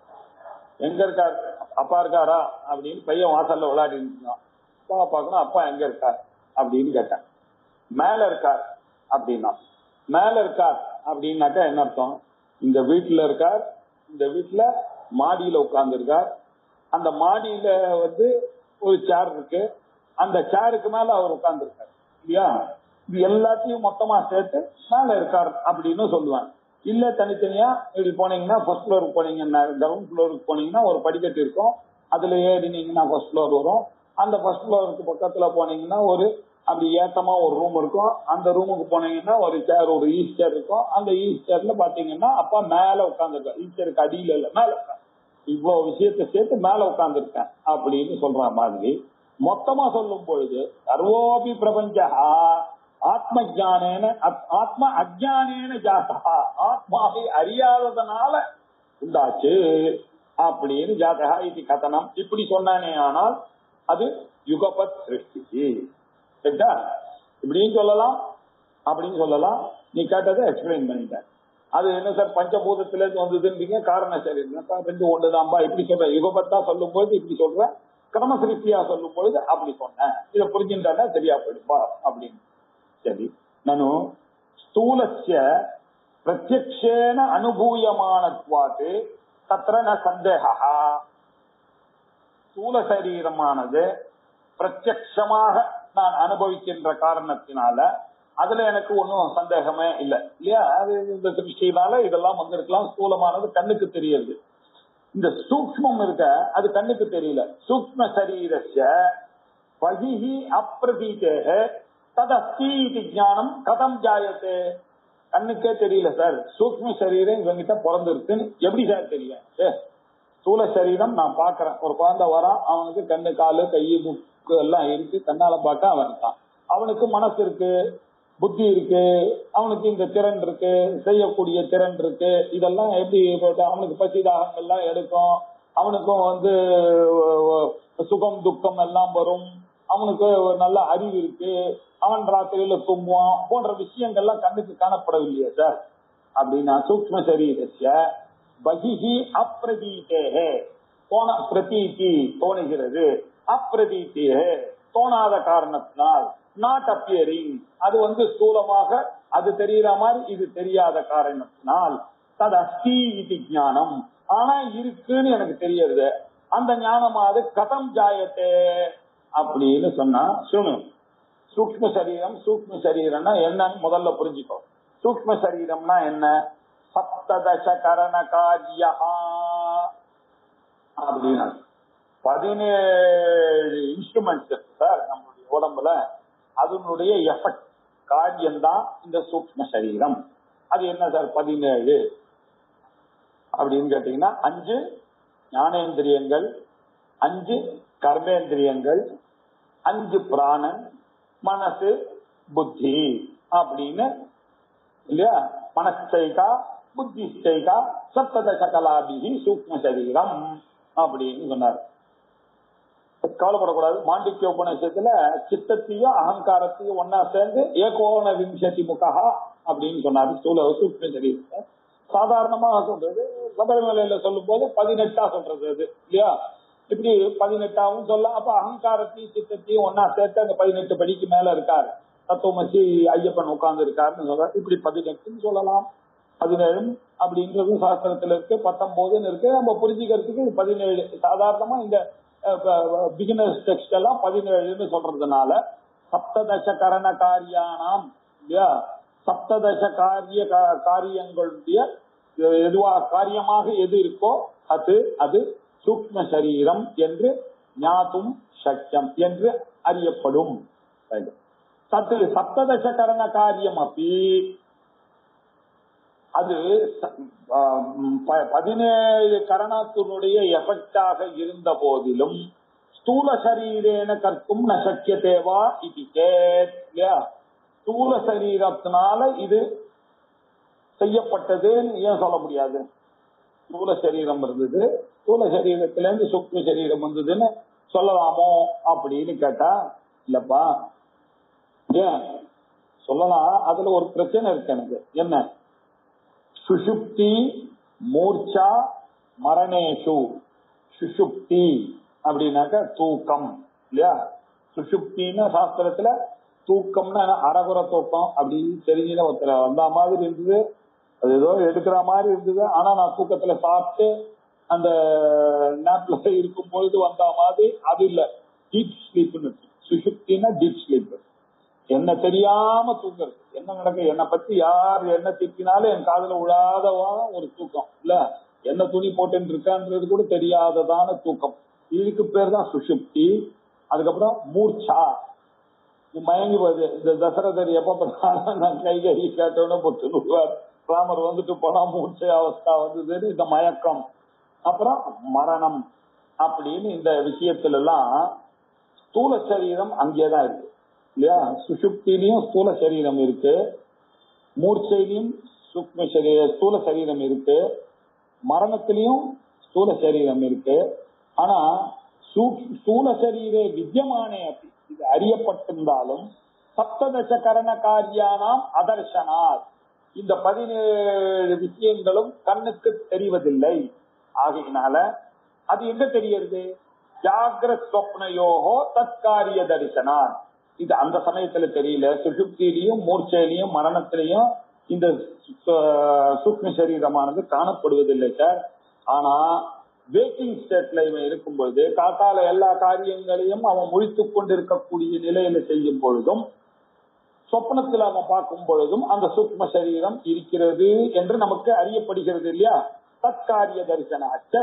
எங்க இருக்கார் அப்பா இருக்காரா அப்படின்னு பையன் வாசல்ல விளையாடிட்டு இருந்தான் அப்பா பார்க்கணும் அப்பா எங்க இருக்கார் அப்படின்னு கேட்டேன் மேல இருக்கார் அப்படின்னா மேல இருக்கார் அப்படின்னாக்கா என்ன அர்த்தம் இந்த வீட்டுல இருக்கார் இந்த வீட்டுல மாடியில உட்கார்ந்து இருக்கார் அந்த மாடியில வந்து ஒரு சேர் இருக்கு அந்த சேருக்கு மேல அவர் உட்கார்ந்து இருக்கார் இல்லையா இது எல்லாத்தையும் மொத்தமா சேர்த்து மேல இருக்கார் அப்படின்னு சொல்லுவேன் இல்ல தனித்தனியா இப்படி போனீங்கன்னா ஃபர்ஸ்ட் ஃப்ளோருக்கு போனீங்கன்னா கிரவுண்ட் ஃப்ளோருக்கு போனீங்கன்னா ஒரு படிக்கட்டு இருக்கும் அதுல ஏறினீங்கன்னா ஃபர்ஸ்ட் ஃப்ளோர் வரும் அந்த ஃபர்ஸ்ட் ஃப்ளோருக்கு பக்கத்துல போனீங்கன்னா ஒரு அப்படி ஏத்தமா ஒரு ரூம் இருக்கும் அந்த ரூமுக்கு போனீங்கன்னா ஒரு சேர் ஒரு ஈஸ்டர் இருக்கும் அந்த ஈஸ்டர்ல பாத்தீங்கன்னா அப்பா மேல உட்காந்துருக்கேன் ஈஸ்டருக்கு அடியில இல்ல மேல உட்காந்து இவ்வளவு விஷயத்தை சேர்த்து மேல உட்கார்ந்துருக்கேன் அப்படின்னு சொல்ற மாதிரி மொத்தமா சொல்லும் பொழுது சர்வோபி பிரபஞ்சா ஆத்ம ஜானேன அத்- ஆத்ம அஜானேன ஜாதா ஆத்மாவை அறியாததனால உண்டாச்சு அப்படின்னு ஜாதகா இது கதனம் இப்படி சொன்னானே ஆனால் அது யுகபத் சிருஷ்டி சரிதா இப்படின்னு சொல்லலாம் அப்படின்னு சொல்லலாம் நீ கேட்டதை எக்ஸ்பிளைன் பண்ணிட்டேன் அது என்ன சார் பஞ்சபூதத்துல இருந்து வந்ததுன்றீங்க காரண சரி ரெண்டு ஒண்ணுதான்பா இப்படி சொல்ற யுகபத்தா சொல்லும் போது இப்படி சொல்றேன் கிரம சிருஷ்டியா சொல்லும் பொழுது அப்படி சொன்னேன் இதை புரிஞ்சுட்டா சரியா போயிடுப்பா அப்படின்னு சரி நானு ஸ்தூலஸ்ய பிரத்யக்ஷேன அனுபூயமானத்வாத்து தத்திர ந சந்தேகா ஸ்தூல சரீரமானது பிரத்யக்ஷமாக நான் அனுபவிக்கின்ற காரணத்தினால அதுல எனக்கு ஒன்றும் சந்தேகமே இல்லை இல்லையா அது இந்த திருஷ்டினால இதெல்லாம் வந்திருக்கலாம் ஸ்தூலமானது கண்ணுக்கு தெரியுது இந்த சூக்மம் இருக்க அது கண்ணுக்கு தெரியல சூக்ம சரீரஸ்ய பகிஹி அப்பிரதீதேக ததஸ்தி இது ஞானம் கதம் ஜாயத்தே கண்ணுக்கே தெரியல சார் சூக்ம சரீரம் இவங்கிட்ட பிறந்திருக்குன்னு எப்படி சார் தெரியும் ஏ, ஸ்தூல சரீரம் நான் பாக்குறேன் ஒரு குழந்தை வரான் அவனுக்கு கண்ணு காலு கை முக்கு எல்லாம் இருக்கு கண்ணால பார்க்க அவன் இருக்கான் அவனுக்கு மனசு இருக்கு புத்தி இருக்கு அவனுக்கு இந்த திறன் இருக்கு செய்யக்கூடிய திறன் இருக்கு இதெல்லாம் எப்படி போட்டு அவனுக்கு பசி தாகங்கள்லாம் எடுக்கும் அவனுக்கும் வந்து அஹ், சுகம் துக்கம் எல்லாம் வரும் அவனுக்கு ஒரு நல்ல அறிவு இருக்கு அவன் ராத்திரியில தூங்குவான் போன்ற விஷயங்கள்லாம் கண்ணுக்கு காணப்படவில்லையே சார் அப்படின்னா சூக்ம சரீரஸ்ய பகிஹி அப்பிரதீதேஹே தோண பிரதீதி தோணுகிறது அப்பிரதீதேஹே தோணாத காரணத்தினால் நாட் அப்பியரிங் அது வந்து ஸ்தூலமாக அது தெரியற மாதிரி இது தெரியாத காரணத்தினால் தது அஸ்தி இது ஞானம் ஆனா இருக்குன்னு எனக்கு தெரியறது அந்த ஞானமாவது கதம் ஜாயத்தே அப்படின்னு சொன்னா சுணு சூக்ம சரீரம் சூக்ம சரீரம்னா என்னன்னு முதல்ல புரிஞ்சுக்கோ சூக்ம சரீரம்னா என்ன சப்ததச கரண காரியா அப்படின்னா பதினேழு இன்ஸ்ட்ருமெண்ட்ஸ் சார் நம்மளுடைய உடம்புல அதனுடைய எஃபெக்ட் காரியம்தான் இந்த சூக்ம சரீரம் அது என்ன சார் பதினேழு அப்படின்னு கேட்டீங்கன்னா அஞ்சு ஞானேந்திரியங்கள் அஞ்சு கர்மேந்திரியங்கள் அஞ்சு பிராணன் மனசு புத்தி அப்படின்னு இல்லையா மனசைகா புத்திஸ்டைகா சப்ததச கலாபிகி சூக்ம சரீரம் அப்படின்னு சொன்னார் கவலைப்படக்கூடாது மாண்டிக்ய உபநிஷத்துல சித்தத்தையும் அகங்காரத்தையும் ஒன்னா சேர்ந்து ஏகோண விம்சதி முகா அப்படின்னு சொன்னாரு ஸ்தூல சூக்ம சரீரத்தை சாதாரணமாக சொல்றது சபரிமலையில சொல்லும் போது பதினெட்டா சொல்றது அது இல்லையா இப்படி பதினெட்டாவும் சொல்லலாம் அப்ப அகங்காரத்தையும் சித்தத்தையும் ஒன்னா சேர்த்து அந்த பதினெட்டு படிக்கு மேல இருக்காரு தத்துவமசி ஐயப்பன் உட்கார்ந்து இருக்காருன்னு சொல்ற இப்படி பதினெட்டுன்னு சொல்லலாம் பதினேழும் அப்படின்றது சாஸ்திரத்துல இருக்கு பத்தொன்பதுன்னு இருக்கு நம்ம புரிஞ்சுக்கிறதுக்கு இது பதினேழு சாதாரணமா இந்த பிகினர்ஸ் டெக்ஸ்ட் எல்லாம் பதினேழுன்னு சொல்றதுனால சப்ததச கரண காரியானாம் இல்லையா சப்ததச காரிய கா- காரியங்களுடைய எதுவா காரியமாக எது இருக்கோ அது அது சூக்ம சரீரம் என்று ஞாத்தும் சக்கியம் என்று அறியப்படும் சத்து சப்ததச கரண காரியம் அப்படி அது ச- ஆம், ப- பதினேழு கரணத்தினுடைய எஃபெக்டாக இருந்த போதிலும் ஸ்தூல சரீரேன கற்கும் ந சக்கியதேவா இது கேட் இல்லையா ஸ்தூல சரீரத்தினால இது செய்யப்பட்டதுன்னு ஏன் சொல்ல முடியாது ஸ்தூல சரீரம் இருந்தது ஸ்தூல சரீரத்துல இருந்து சூக்ம சரீரம் வந்ததுன்னு சொல்லலாமோ அப்படின்னு கேட்டா இல்லப்பா ஏன் சொல்லலாம் அதுல ஒரு பிரச்சனை இருக்கு எனக்கு என்ன சுஷுப்தி மூர்ச்சா மரணேஷு சுஷுப்தி அப்படின்னாக்க தூக்கம் இல்லையா சுஷுப்தின்னு சாஸ்திரத்துல தூக்கம்னா அரகுர தூக்கம் அப்படி தெரிஞ்சுன்னு ஒருத்தர் வந்த மாதிரி இருந்தது அது ஏதோ எடுக்கிற மாதிரி இருந்தது ஆனா நான் தூக்கத்துல சாப்பிட்டு அந்த நேப்ல இருக்கும் பொழுது வந்த மாதிரி அது இல்ல டீப் ஸ்லீப்னு சுஷுப்தின்னா டீப் ஸ்லீப் என்ன தெரியாம தூங்குறது என்ன நடக்கு என்னை பத்தி யார் என்ன திட்டினாலும் என் காதுல விழாதவா ஒரு தூக்கம் இல்ல என்ன துணி போட்டுன்னு இருக்கான்றது கூட தெரியாததான தூக்கம் இதுக்கு பேர் தான் சுஷுப்தி அதுக்கப்புறம் மூர்ச்சா இது மயங்கி போகுது இந்த தசரதர் எப்ப பார்த்தாலும் நான் கை கை கேட்டோன்னு பொத்து விடுவார் ராமர் வந்துட்டு போனா மூர்ச்சை அவஸ்தா வந்ததுன்னு இந்த மயக்கம் அப்புறம் மரணம் அப்படின்னு இந்த விஷயத்துல எல்லாம் ஸ்தூல சரீரம் அங்கேதான் இருக்கு இல்லையா சுஷுப்திலையும் ஸ்தூல சரீரம் இருக்கு மூர்ச்சையிலையும் சூக்ம சரீர ஸ்தூல சரீரம் இருக்கு மரணத்திலையும் ஸ்தூல சரீரம் இருக்கு ஆனா சூக்- ஸ்தூல சரீரே வித்தியமானே அப்படி இது அறியப்பட்டிருந்தாலும் சப்ததச கரண காரியானாம் அதர்ஷனார் இந்த பதினேழு விஷயங்களும் கண்ணுக்கு தெரிவதில்லை ஆகையினால அது எங்க தெரியறது ஜாகிரத் ஸ்வப்னயோகோ தற்காரிய தரிசனார் இது அந்த சமயத்துல தெரியல சுஷுப்தியிலையும் மூர்ச்சையிலையும் மரணத்திலையும் இந்த சு- சூக்ம சரீரமானது காணப்படுவதில்லை சார் ஆனா வேக்கிங் ஸ்டேட்ல இவன் இருக்கும் பொழுது காத்தால எல்லா காரியங்களையும் அவன் முழித்துக் கொண்டிருக்கக்கூடிய நிலையில செய்யும் பொழுதும் சொப்னத்தில் அவன் பார்க்கும் பொழுதும் அந்த சூக்ம சரீரம் இருக்கிறது என்று நமக்கு அறியப்படுகிறது இல்லையா தற்காரிய தரிசனாச்ச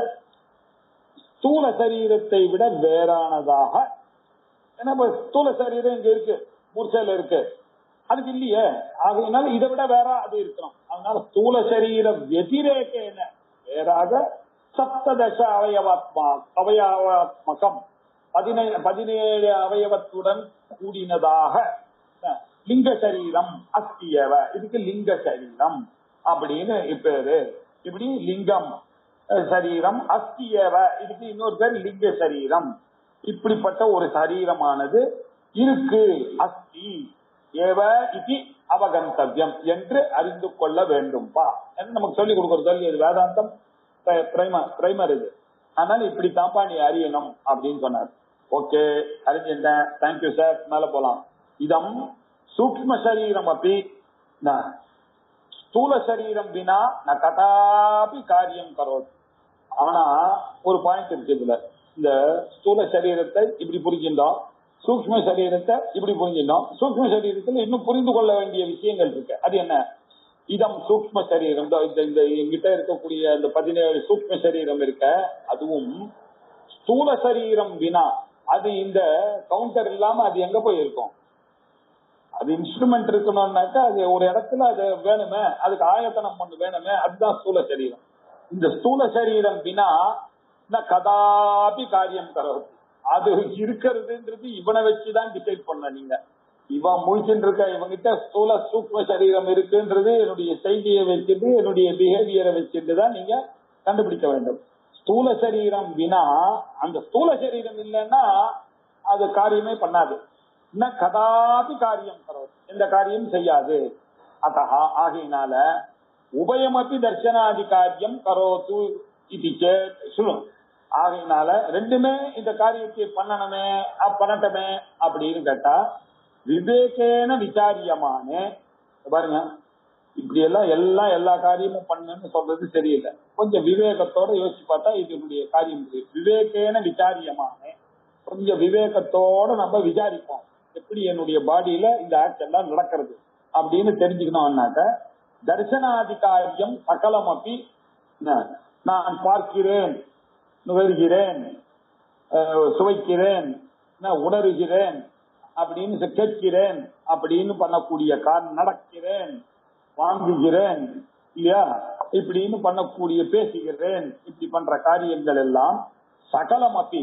ஸ்தூல சரீரத்தை விட வேறானதாக ஏன்னா இப்ப ஸ்தூல சரீரம் இங்க இருக்கு மூர்ச்சையில இருக்கு அதுக்கு இல்லையே ஆகையினால இதை விட வேற அது இருக்கணும் அதனால ஸ்தூல சரீர வெதிரேக என்ன வேறாக சப்ததச அவயவாத்மா அவயவாத்மகம் பதினேழு பதினேழு அவயவத்துடன் கூடினதாக அஹ், லிங்க சரீரம் அஸ்தியவ இதுக்கு லிங்க சரீரம் அப்படின்னு பேரு இப்படி லிங்கம் அஹ், சரீரம் அஸ்தியவ இதுக்கு இன்னொரு பேர் லிங்க சரீரம் இப்படிப்பட்ட ஒரு சரீரமானது இருக்கு அஸ்தி ஏவ இது அவகந்தவியம் என்று அறிந்து கொள்ள வேண்டும்பா என்று நமக்கு சொல்லிக் கொடுக்கறது சொல்லி இது வேதாந்தம் பிரைமர் இது அதனால இப்படி தான்ப்பா நீ அறியணும் அப்படின்னு சொன்னார் ஓகே அறிஞ்சிட்டேன் தேங்க்யூ சார் மேல போலாம் இதம் சூக்ம சரீரம் அப்படி ந- ஸ்தூல சரீரம் வினா ந கதாபி காரியம் கரோத் ஆனா ஒரு பாயிண்ட் இருக்கு இதுல இந்த ஸ்தூல சரீரத்தை இப்படி புரிஞ்சிருந்தோம் சூக்ம சரீரத்தை இப்படி புரிஞ்சிருந்தோம் சூக்ம சரீரத்துல இன்னும் புரிந்து கொள்ள வேண்டிய விஷயங்கள் இருக்கு அது என்ன இதம் சூக்ம சரீரம் இந்த- இந்த இந்த எங்கிட்ட இருக்கக்கூடிய அந்த பதினேழு சூக்ம சரீரம் இருக்க அதுவும் ஸ்தூல சரீரம் வினா அது இந்த கவுண்டர் இல்லாம அது எங்க போய் இருக்கும் அது இன்ஸ்ட்ருமெண்ட் இருக்கணும்னாக்கா அது ஒரு இடத்துல அது வேணுமே அதுக்கு ஆயத்தனம் ஒண்ணு வேணுமே அதுதான் ஸ்தூல சரீரம் இந்த ஸ்தூல சரீரம் வினா ந கதாபி காரியம் கரோதி அது இருக்கிறதுன்றது இவனை வச்சுதான் டிசைட் பண்ண நீங்க இவன் முழிச்சுட்டு இருக்க இவங்கிட்ட ஸ்தூல சூக்ம சரீரம் இருக்குன்றது என்னுடைய செய்தியை வச்சுட்டு என்னுடைய பிஹேவியரை வச்சுட்டு தான் நீங்க கண்டுபிடிக்க வேண்டும் ஸ்தூல சரீரம் வினா அந்த ஸ்தூல சரீரம் இல்லைன்னா அது காரியமே பண்ணாது ந கதாபி காரியம் கரோதி எந்த காரியம் செய்யாது அத்தகா ஆகையினால உபயமப்பி தர்சனாதி காரியம் கரோத்து இது சேத் சொல்லும் ஆகையினால ரெண்டுமே இந்த காரியத்தை பண்ணணுமே அ, பண்ணட்டுமே அப்படின்னு கேட்டா விவேகேன விசாரியமான பாருங்க இப்படி எல்லாம் எல்லாம் எல்லா காரியமும் பண்ணுன்னு சொல்றது சரியில்லை கொஞ்சம் விவேகத்தோட யோசிச்சு பார்த்தா இதனுடைய காரியம் இது. விவேகேன விசாரியமான கொஞ்சம் விவேகத்தோட நம்ம விசாரிப்போம் எப்படி என்னுடைய பாடியில இந்த ஆக்ட் எல்லாம் நடக்கிறது அப்படின்னு தெரிஞ்சுக்கணும்னாக்க தர்சனாதி காரியம் சகலம் அப்படி நான் பார்க்கிறேன் நுகர்கிறேன் அஹ், சுவைக்கிறேன் நான் உணர்கிறேன் அப்படின்னு சொ- கேட்கிறேன் அப்படின்னு பண்ணக்கூடிய கார் நடக்கிறேன் வாங்குகிறேன் இல்லையா இப்படின்னு பண்ணக்கூடிய பேசுகிறேன் இப்படி பண்ற காரியங்கள் எல்லாம் சகலமப்பி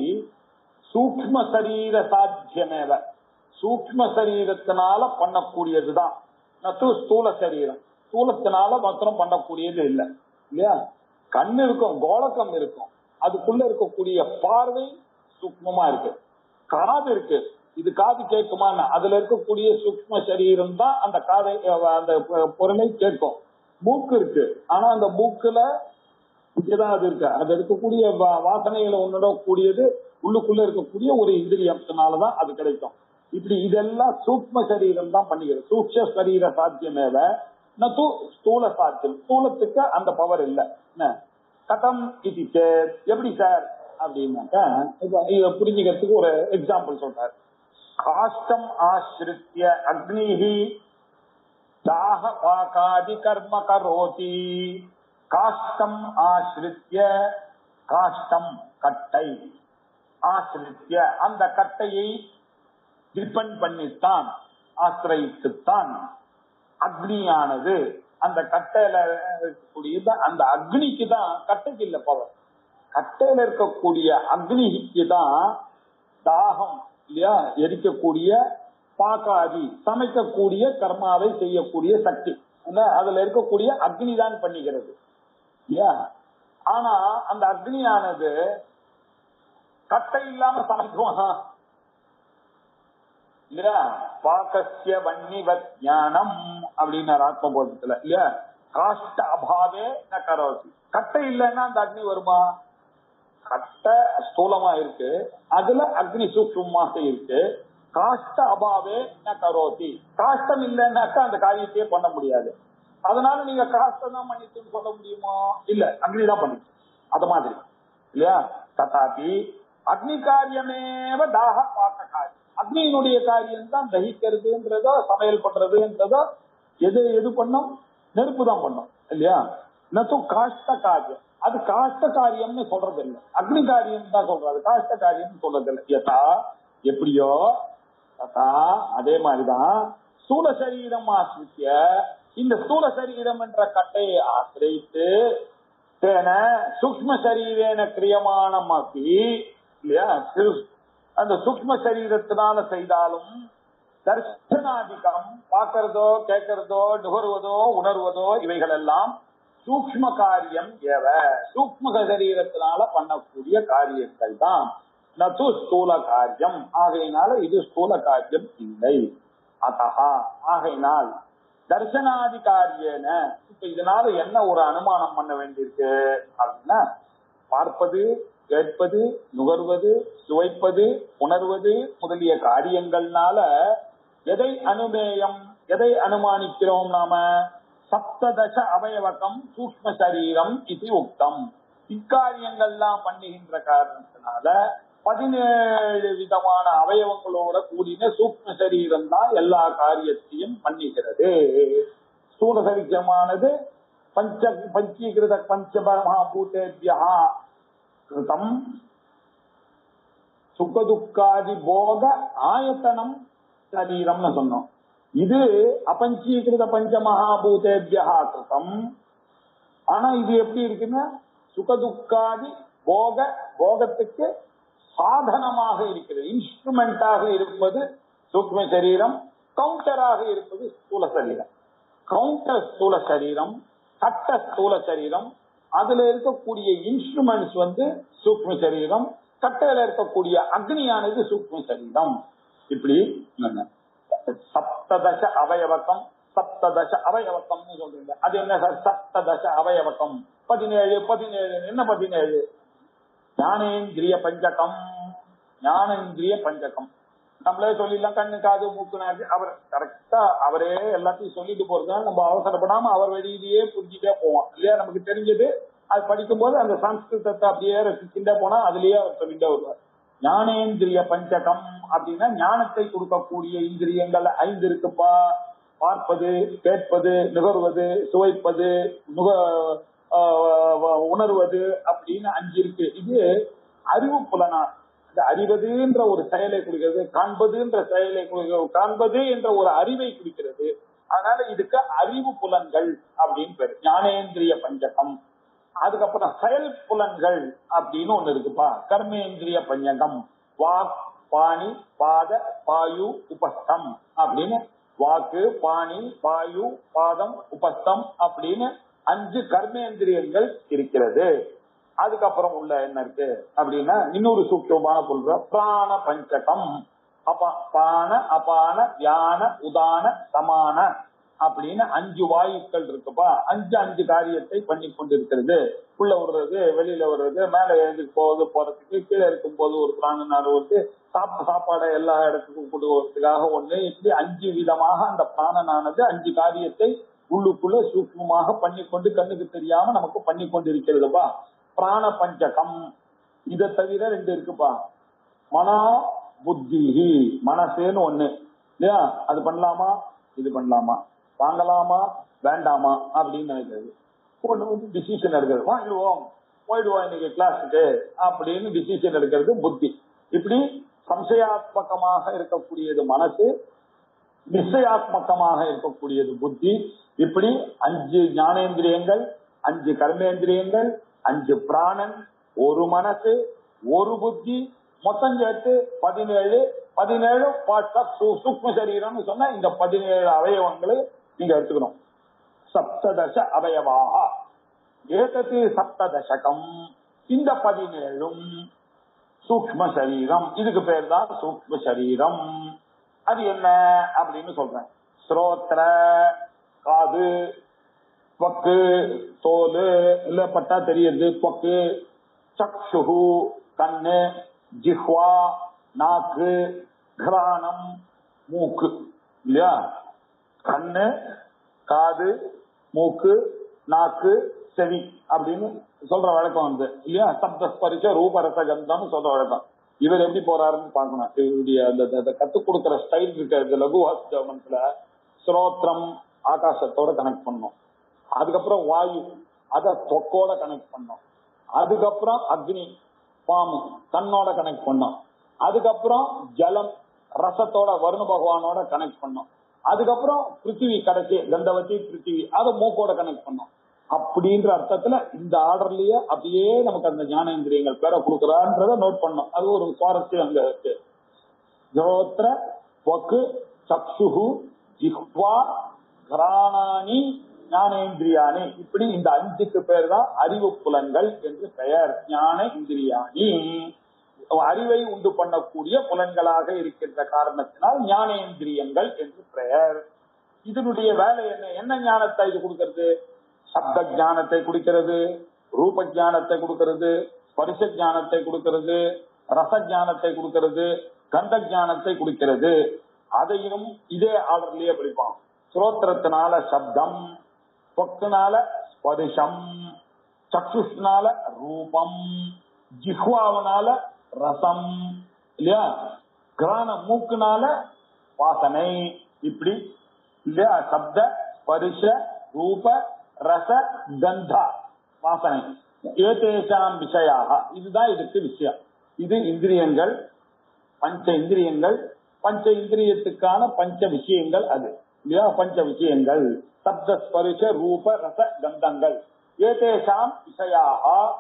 சூக்ம சரீர சாத்தியமேவ சூக்ம சரீரத்தினால பண்ணக்கூடியதுதான் நத்து ஸ்தூல சரீரம் ஸ்தூலத்தினால மாத்திரம் பண்ணக்கூடியது இல்லை இல்லையா கண்ணு இருக்கும் கோலக்கம் இருக்கும் அதுக்குள்ள இருக்கக்கூடிய பார்வை சூக்மமா இருக்கு காது இருக்கு இது காது கேட்குமான்னு அதுல இருக்கக்கூடிய சூக்ம சரீரம் தான் அந்த காதை அஹ், அந்த பொ- பொருளை கேட்கும் மூக்கு இருக்கு ஆனா அந்த மூக்குல இங்கதான் அது இருக்கு அது இருக்கக்கூடிய வா- வாசனைகளை உணரக்கூடியது உள்ளுக்குள்ள இருக்கக்கூடிய ஒரு இந்திரியத்தினாலதான் அது கிடைக்கும் இப்படி இதெல்லாம் சூக்ம சரீரம் தான் பண்ணிக்கிறது சூக்ஷ சரீர சாத்தியமேவ நது ஸ்தூல சாத்தியம் ஸ்தூலத்துக்கு அந்த பவர் இல்ல என்ன கதம் இது சேத் எப்படி சார் அப்படின்னாக்கா இப்ப இத புரிஞ்சுக்கிறதுக்கு ஒரு எக்ஸாம்பிள் சொல்றாரு காஷ்டம் ஆசிரித்ய அக்னிஹி தாஹ பாகாதி கர்ம கரோதி காஷ்டம் ஆசிரித்ய காஷ்டம் கட்டை ஆசிரித்ய அந்த கட்டையை டிபெண்ட் பண்ணித்தான் ஆசிரயித்துத்தான் அக்னியானது அந்த கட்டையில இருக்கக்கூடியது அந்த அக்னிக்கு தான் கட்டைக்கு இல்ல பவர் கட்டையில இருக்கக்கூடிய அக்னிக்கு தான் தாகம் இல்லையா எரிக்கக்கூடிய பாக்காதி சமைக்கக்கூடிய கர்மாவை செய்யக்கூடிய சக்தி இல்ல? அதுல இருக்கக்கூடிய அக்னி தான் பண்ணிக்கிறது இல்லையா ஆனா அந்த அக்னியானது கட்டை இல்லாம சமைக்குமா இல்லையா பாக்கசிய வன்னிவத் ஞானம் அப்படின்னாரு ஆத்மபோதத்துல இல்லையா காஷ்ட அபாவே ந கரோதி கட்டை இல்லைன்னா அந்த அக்னி வருமா கட்டை ஸ்தூலமா இருக்கு அதுல அக்னி சூக்ஷமாக இருக்கு காஷ்ட அபாவே ந கரோதி காஷ்டம் இல்லைன்னாக்கா அந்த காரியத்தையே பண்ண முடியாது அதனால நீங்க காஷ்டம் தான் பண்ணிட்டுன்னு சொல்ல முடியுமா இல்ல அக்னி தான் பண்ணிட்டு அது மாதிரி இல்லையா ததாபி அக்னி காரியமேவ தாக பாக்க காரியம் அக்னியினுடைய காரியம் தான் தகிக்கிறதுன்றதோ சமையல் பண்றதுன்றதோ எது எது பண்ணும் நெருப்பு தான் பண்ணும் இல்லையா நத்து காஷ்ட காரியம் அது காஷ்ட காரியம்னு சொல்றது இல்லை அக்னி காரியம் தான் சொல்றது காஷ்ட காரியம் சொல்றது இல்லை யதா எப்படியோ ததா அதே மாதிரிதான் ஸ்தூல சரீரம் ஆசிரித்திய இந்த ஸ்தூல சரீரம் என்ற கட்டையை ஆசிரித்து தேன சூக்ம சரீரேன கிரியமானமாக்கி இல்லையா சிறு- அந்த சூக்ம சரீரத்தினால செய்தாலும் தர்சனாதிகம் பார்க்கறதோ கேட்கறதோ நுகர்வதோ உணர்வதோ இவைகள் எல்லாம் சூக்ம காரியம் ஏவ சூக்ம சரீரத்தினால பண்ணக்கூடிய காரியங்கள் தான் நது ஸ்தூல காரியம் ஆகையினால இது ஸ்தூல காரியம் இல்லை அத்தகா ஆகையினால் தர்சனாதி காரியன இப்ப இதனால என்ன ஒரு அனுமானம் பண்ண வேண்டியிருக்கு அப்படின்னா பார்ப்பது கேட்பது நுகர்வது சுவைப்பது உணர்வது முதலிய காரியங்கள்னால எதை அனுமேயம் எதை அனுமானிக்கிறோம் நாம சப்ததச அவயவகம் சூக்ம சரீரம் இது உக்தம் இக்காரியங்கள்லாம் பண்ணுகின்ற காரணத்தினால பதினேழு விதமான அவயவங்களோட கூடின சூக்ம சரீரம் தான் எல்லா காரியத்தையும் பண்ணுகிறது ஸ்தூல சரீரமானது பஞ்ச பஞ்சீகிருத பஞ்ச மகாபூதேபியா கிருதம் சுகதுக்காதி போக ஆயத்தனம் சரீரம்னு சொன்னோம் இது அபஞ்சீகிருத பஞ்ச மகாபூதேபியா கிருதம் ஆனா இது எப்படி இருக்குன்னா சுகதுக்காதி போக போகத்துக்கு சாதனமாக இருக்கிறது இன்ஸ்ட்ருமெண்டாக இருப்பது சூக்ம சரீரம் கவுண்டராக இருப்பது ஸ்தூல சரீரம் கவுண்டர் ஸ்தூல சரீரம் கட்ட ஸ்தூல சரீரம் அதுல இருக்கக்கூடிய இன்ஸ்ட்ருமெண்ட்ஸ் வந்து சூக்ம சரீரம் கட்டையில இருக்கக்கூடிய அக்னியானது சூக்ம சரீரம் இப்படி என்ன சப்ததச அவயவக்கம் சப்ததச அவயவக்கம்னு சொல்றீங்க அது என்ன சார் சப்ததச அவயவக்கம் பதினேழு பதினேழு என்ன பதினேழு ஞானேந்திரிய பஞ்சகம் ஞானேந்திரிய பஞ்சகம் நம்மளே சொல்லிடலாம் கண்ணு காது மூக்கு நாக்கு அவர் கரெக்டா அவரே எல்லாத்தையும் சொல்லிட்டு போறதுனால நம்ம அவசரப்படாம அவர் வழியிலேயே புரிஞ்சுட்டே போவோம் இல்லையா நமக்கு தெரிஞ்சது அது படிக்கும்போது அந்த சம்ஸ்கிருதத்தை அப்படியே ரசிச்சுட்டே போனா அதுலயே அவர் சொல்லிட்டே வருவார் ஞானேந்திரிய பஞ்சகம் அப்படின்னா ஞானத்தை கொடுக்கக்கூடிய இந்திரியங்கள் ஐந்து இருக்குப்பா பார்ப்பது கேட்பது நுகர்வது சுவைப்பது நுக ஆஹ் உணர்வது அப்படின்னு அஞ்சு இருக்கு இது அறிவு புலனா இந்த அறிவதுன்ற ஒரு செயலை குறிக்கிறது காண்பதுன்ற செயலை குறிக்கிறது காண்பது என்ற ஒரு அறிவை குறிக்கிறது அதனால இதுக்கு அறிவு புலன்கள் அப்படின்னு பேரு ஞானேந்திரிய பஞ்சகம் அதுக்கப்புறம் செயல் புலன்கள் அப்படின்னு ஒண்ணு இருக்குப்பா கர்மேந்திரிய பஞ்சகம் வாக் பாணி பாத பாயு உபஸ்தம் அப்படின்னு வாக்கு பாணி பாயு பாதம் உபஸ்தம் அப்படின்னு அஞ்சு கர்மேந்திரியங்கள் இருக்கிறது அதுக்கப்புறம் உள்ள என்ன இருக்கு அப்படின்னா இன்னொரு சூக்ஷமான பொருள் பிராண பஞ்சகம் அப்ப பான அபான வியான உதான சமான அப்படின்னு அஞ்சு வாயுக்கள் இருக்குப்பா அஞ்சு அஞ்சு காரியத்தை பண்ணி கொண்டிருக்கிறது உள்ள விடுறது வெளியில விடுறது மேல எழுந்து போவது போறதுக்கு கீழே இருக்கும் போது ஒரு பிராணனார் வந்து சாப்பிட்ட சாப்பாடை எல்லா இடத்துக்கும் கொண்டு போறதுக்காக ஒண்ணு இப்படி அஞ்சு விதமாக அந்த பிராணனானது அஞ்சு காரியத்தை உள்ளுக்குள்ள சூக்மமாக பண்ணி கொண்டு கண்ணுக்கு தெரியாம நமக்கு பண்ணி கொண்டு இருக்கிறதுப்பா பிராண பஞ்சகம் இதை தவிர ரெண்டு இருக்குப்பா மனா புத்தி மனசேன்னு ஒண்ணு இல்லையா அது பண்ணலாமா இது பண்ணலாமா வாங்கலாமா வேண்டாமா அப்படின்னு நினைக்கிறது ஒண்ணு வந்து டிசிஷன் எடுக்கிறது வாங்கிடுவோம் போயிடுவோம் இன்னைக்கு கிளாஸுக்கு அப்படின்னு டிசிஷன் எடுக்கிறது புத்தி இப்படி சம்சயாத்மகமாக இருக்கக்கூடியது மனசு நிச்சயாத்மகமாக இருக்கக்கூடியது புத்தி இப்படி அஞ்சு ஞானேந்திரியங்கள் அஞ்சு கர்மேந்திரியங்கள் அஞ்சு பிராணன் ஒரு மனசு ஒரு புத்தி மொத்தம் சேர்த்து பதினேழு பதினேழு பார்ட்ஸ் ஆஃப் சூக்ம சரீரம்னு சொன்னா இந்த பதினேழு அவயவங்களை நீங்க எடுத்துக்கணும் சப்ததச அவயவாக ஏதத்து சப்ததசகம் இந்த பதினேழும் சூக்ம சரீரம் இதுக்கு பேர் தான் சூக்ம சரீரம் அது என்ன அப்படின்னு சொல்றேன் ஸ்ரோத்ர காது தொக்கு தோல் இல்ல பட்டா தெரியுது தொக்கு சக்ஷு கண்ணு ஜிஹ்வா நாக்கு கிரானம் மூக்கு இல்லையா கண்ணு காது மூக்கு நாக்கு செவி அப்படின்னு சொல்ற வழக்கம் வந்து இல்லையா சப்த ஸ்பரிச ரூபரச கந்தம்னு சொல்ற வழக்கம் இவர் எப்படி போறாருன்னு பார்க்கணும் இவருடைய அந்த கத்துக் கொடுக்கிற ஸ்டைல் இருக்க இந்த லகு வாசிச்சவனத்துல ஸ்ரோத்திரம் ஆகாசத்தோட கனெக்ட் பண்ணும் அதுக்கப்புறம் வாயு அத தொக்கோட கனெக்ட் பண்ணோம் அதுக்கப்புறம் அக்னி பாம்பு கண்ணோட கனெக்ட் பண்ணோம் அதுக்கப்புறம் ஜலம் ரசத்தோட வருண பகவானோட கனெக்ட் பண்ணோம் அதுக்கப்புறம் பிருத்திவி கடைசி கந்தவதி பிருத்திவி அதை மூக்கோட கனெக்ட் பண்ணோம் அப்படின்ற அர்த்தத்துல இந்த ஆர்டர்லயே அப்படியே நமக்கு அந்த ஞானேந்திரியங்கள் பேரை கொடுக்குறான்றத நோட் பண்ணோம் அது ஒரு சுவாரஸ்யம் அங்க இருக்கு ஜோத்ர வக்கு சக்ஷு ஜிஹ்வா கிராணானி ஞானேந்திரியானி இப்படி இந்த அஞ்சுக்கு பேர் தான் அறிவு புலன்கள் என்று பெயர் ஞான இந்திரியானி அறிவை உண்டு பண்ணக்கூடிய புலன்களாக இருக்கின்ற காரணத்தினால் ஞானேந்திரியங்கள் என்று பெயர் இதனுடைய வேலை என்ன என்ன ஞானத்தை இது கொடுக்கிறது சப்த ஞானத்தை கொடுக்கிறது ரூப ஞானத்தை கொடுக்கிறது ஸ்பரிச ஞானத்தை கொடுக்கிறது ரச ஞானத்தை கொடுக்கிறது கந்த ஞானத்தை கொடுக்கிறது அதையும் இதே ஆர்டர்லயே படிப்பான் ஸ்ரோத்திரத்தினால சப்தம் பொக்குனால ஸ்பரிசம் சக்ஷுஷ்னால ரூபம் ஜிஹ்வாவனால ரசம் இல்லையா கிரான மூக்குனால வாசனை இப்படி இல்லையா சப்த ஸ்பரிச ரூப ரச கந்தா வாசனை ஏதேஷாம் விஷயாக இதுதான் இதுக்கு விஷயம் இது இந்திரியங்கள் பஞ்ச இந்திரியங்கள் பஞ்ச இந்திரியத்துக்கான பஞ்ச விஷயங்கள் அது இல்லையா பஞ்ச விஷயங்கள் சப்த ஸ்பரிச ரூப ரச கந்தங்கள் ஏதேஷாம் விஷயாக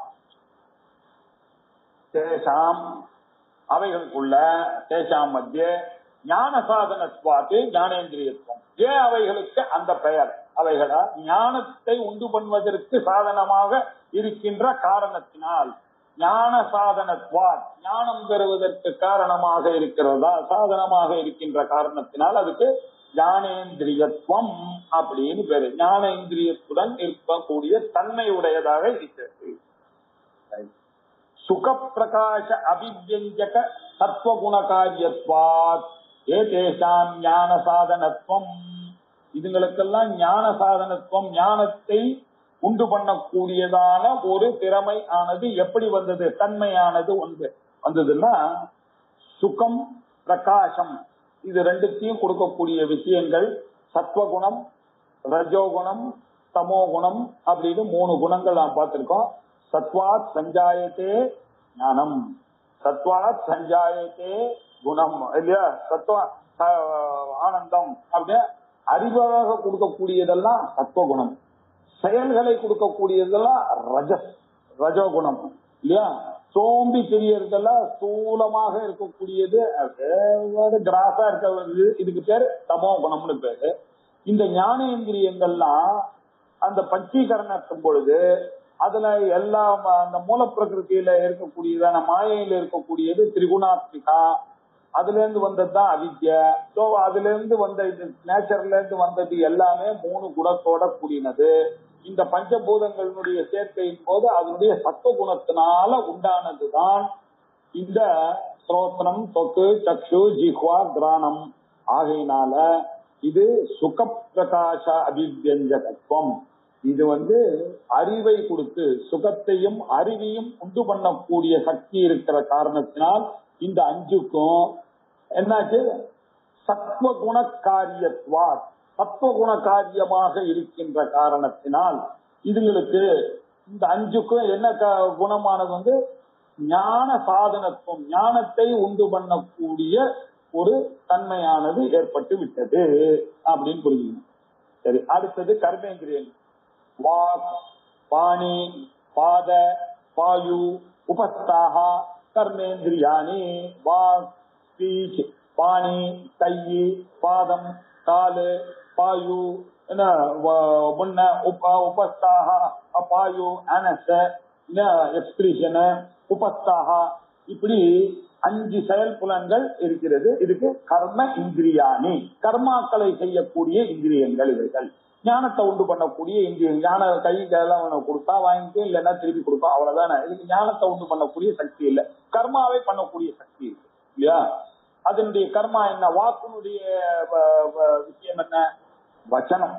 தேசாம் அவைகளுக்குள்ள தேசாம் மத்திய ஞான சாதனத்வாத்து ஞானேந்திரியத்துவம் ஏன் அவைகளுக்கு அந்த பெயர் அவைகளா ஞானத்தை உண்டு பண்ணுவதற்கு சாதனமாக இருக்கின்ற காரணத்தினால் ஞான சாதனத்வார் ஞானம் பெறுவதற்கு காரணமாக இருக்கிறதா சாதனமாக இருக்கின்ற காரணத்தினால் அதுக்கு ஞானேந்திரியத்துவம் அப்படின்னு பேரு ஞானேந்திரியத்துடன் இருக்கக்கூடிய தன்மை உடையதாக இருக்கிறது சுக பிரகாச அபிவியஞ்சக சத்வகுண காரியத்வாத் ஏதேஷாம் ஞான சாதனத்துவம் இதுங்களுக்கெல்லாம் ஞான சாதனத்துவம் ஞானத்தை உண்டு பண்ணக்கூடியதான ஒரு திறமை ஆனது எப்படி வந்தது தன்மையானது வந்து வந்ததுன்னா சுகம் பிரகாசம் இது ரெண்டுத்தையும் கொடுக்கக்கூடிய விஷயங்கள் சத்வகுணம் ரஜோகுணம் தமோகுணம் அப்படின்னு மூணு குணங்கள் நாம் பார்த்திருக்கோம் சத்வாத் சஞ்சாயத்தே ஞானம் சத்வாத் சஞ்சாயத்தே குணம் இல்லையா சத்வா ச- ஆனந்தம் அப்படியே அறிவாக கொடுக்கக்கூடியதெல்லாம் சத்வகுணம் செயல்களை கொடுக்கக்கூடியதெல்லாம் ரஜஸ் ரஜோகுணம் இல்லையா சோம்பி தெரியறதெல்லாம் ஸ்தூலமாக இருக்கக்கூடியது கிராஸா இருக்கிறது இதுக்கு பேரு தமோ குணம்னு பேரு இந்த ஞானேந்திரியங்கள்லாம் அந்த பஞ்சீகரணத்தும் பொழுது அதுல எல்லா ம- அந்த மூலப்பிரகிருத்தியில இருக்கக்கூடியதான மாயையில இருக்கக்கூடியது திரிகுணாத்மிகா அதுல இருந்து வந்ததுதான் அவித்யா சோ அதுல இருந்து வந்த இது நேச்சர்ல இருந்து வந்தது எல்லாமே மூணு குணத்தோட கூடினது இந்த பஞ்சபூதங்களினுடைய சேர்க்கையின் போது அதனுடைய சத்துவ குணத்தினால உண்டானதுதான் இந்த ஸ்ரோத்ரம் தொக்கு சக்ஷு ஜிஹ்வா கிரானம் ஆகையினால இது சுக பிரகாச அபிவியஞ்சகத்துவம் இது வந்து அறிவை கொடுத்து சுகத்தையும் அறிவையும் உண்டு பண்ணக்கூடிய சக்தி இருக்கிற காரணத்தினால் இந்த அஞ்சுக்கும் என்னாச்சு சத்வகுண காரியத்வா சத்வகுண காரியமாக இருக்கின்ற காரணத்தினால் இதுங்களுக்கு இந்த அஞ்சுக்கும் என்ன க- குணமானது வந்து ஞான சாதனத்துவம் ஞானத்தை உண்டு பண்ணக்கூடிய ஒரு தன்மையானது ஏற்பட்டு விட்டது அப்படின்னு புரிஞ்சுக்கணும் சரி அடுத்தது கர்மேந்திரியன் வாக் பாணி பாத பாயு உபஸ்தாக கர்மேந்திரியாணி வாக் ஸ்பீச் பாணி கை பாதம் காலு பாயு என்ன வ- முன்ன உப உபஸ்தாக அபாயு அனச எக்ஸ்பிரிஷன் உபஸ்தாக இப்படி அஞ்சு செயல் புலன்கள் இருக்கிறது இதுக்கு கர்ம இந்திரியானி கர்மாக்களை செய்யக்கூடிய இந்திரியங்கள் இவைகள் ஞானத்தை உண்டு பண்ணக்கூடிய இந்திய ஞான கை கையெல்லாம் உனக்கு கொடுத்தா வாங்கிக்கும் இல்லைன்னா திருப்பி கொடுப்போம் அவ்வளவுதானே இதுக்கு ஞானத்தை உண்டு பண்ணக்கூடிய சக்தி இல்லை கர்மாவை பண்ணக்கூடிய சக்தி இருக்கு இல்லையா அதனுடைய கர்மா என்ன வாக்குனுடைய வ- வ- விஷயம் என்ன வச்சனம்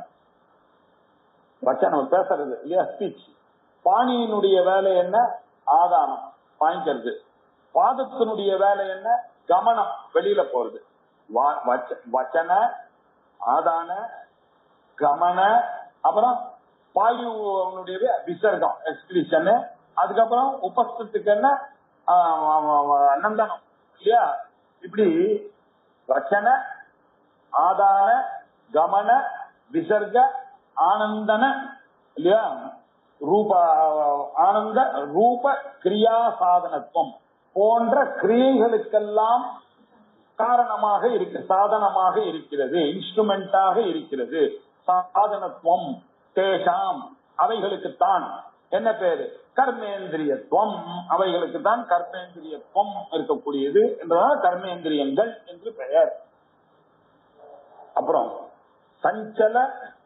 வச்சனம் பேசுறது இல்லையா ஸ்பீச் பாணியினுடைய வேலை என்ன ஆதானம் வாங்கிக்கிறது பாதத்தினுடைய வேலை என்ன கமனம் வெளியில போறது வா- வச்ச- வச்சன ஆதான கமன அப்புறம் பாயுனுடைய விசர்க்கம் எக்ஸ்பிரிஷன் அதுக்கப்புறம் உபஸ்தத்துக்கு என்ன ஆஹ் ஆஹ் ஆஹ் நந்தனம் இல்லையா இப்படி வச்சன ஆதான கமன விசர்க ஆனந்தன இல்லையா ரூப ஆனந்த ரூப கிரியா சாதனத்துவம் போன்ற கிரியைகளுக்கெல்லாம் காரணமாக இருக்கு சாதனமாக இருக்கிறது இன்ஸ்ட்ருமெண்டாக இருக்கிறது சாதனத்துவம் தேஷாம் அவைகளுக்குத்தான் என்ன பேரு கர்மேந்திரியத்துவம் அவைகளுக்கு தான் கர்மேந்திரியத்துவம் இருக்கக்கூடியது என்றால் கர்மேந்திரியங்கள் என்று பெயர் அப்புறம் சஞ்சல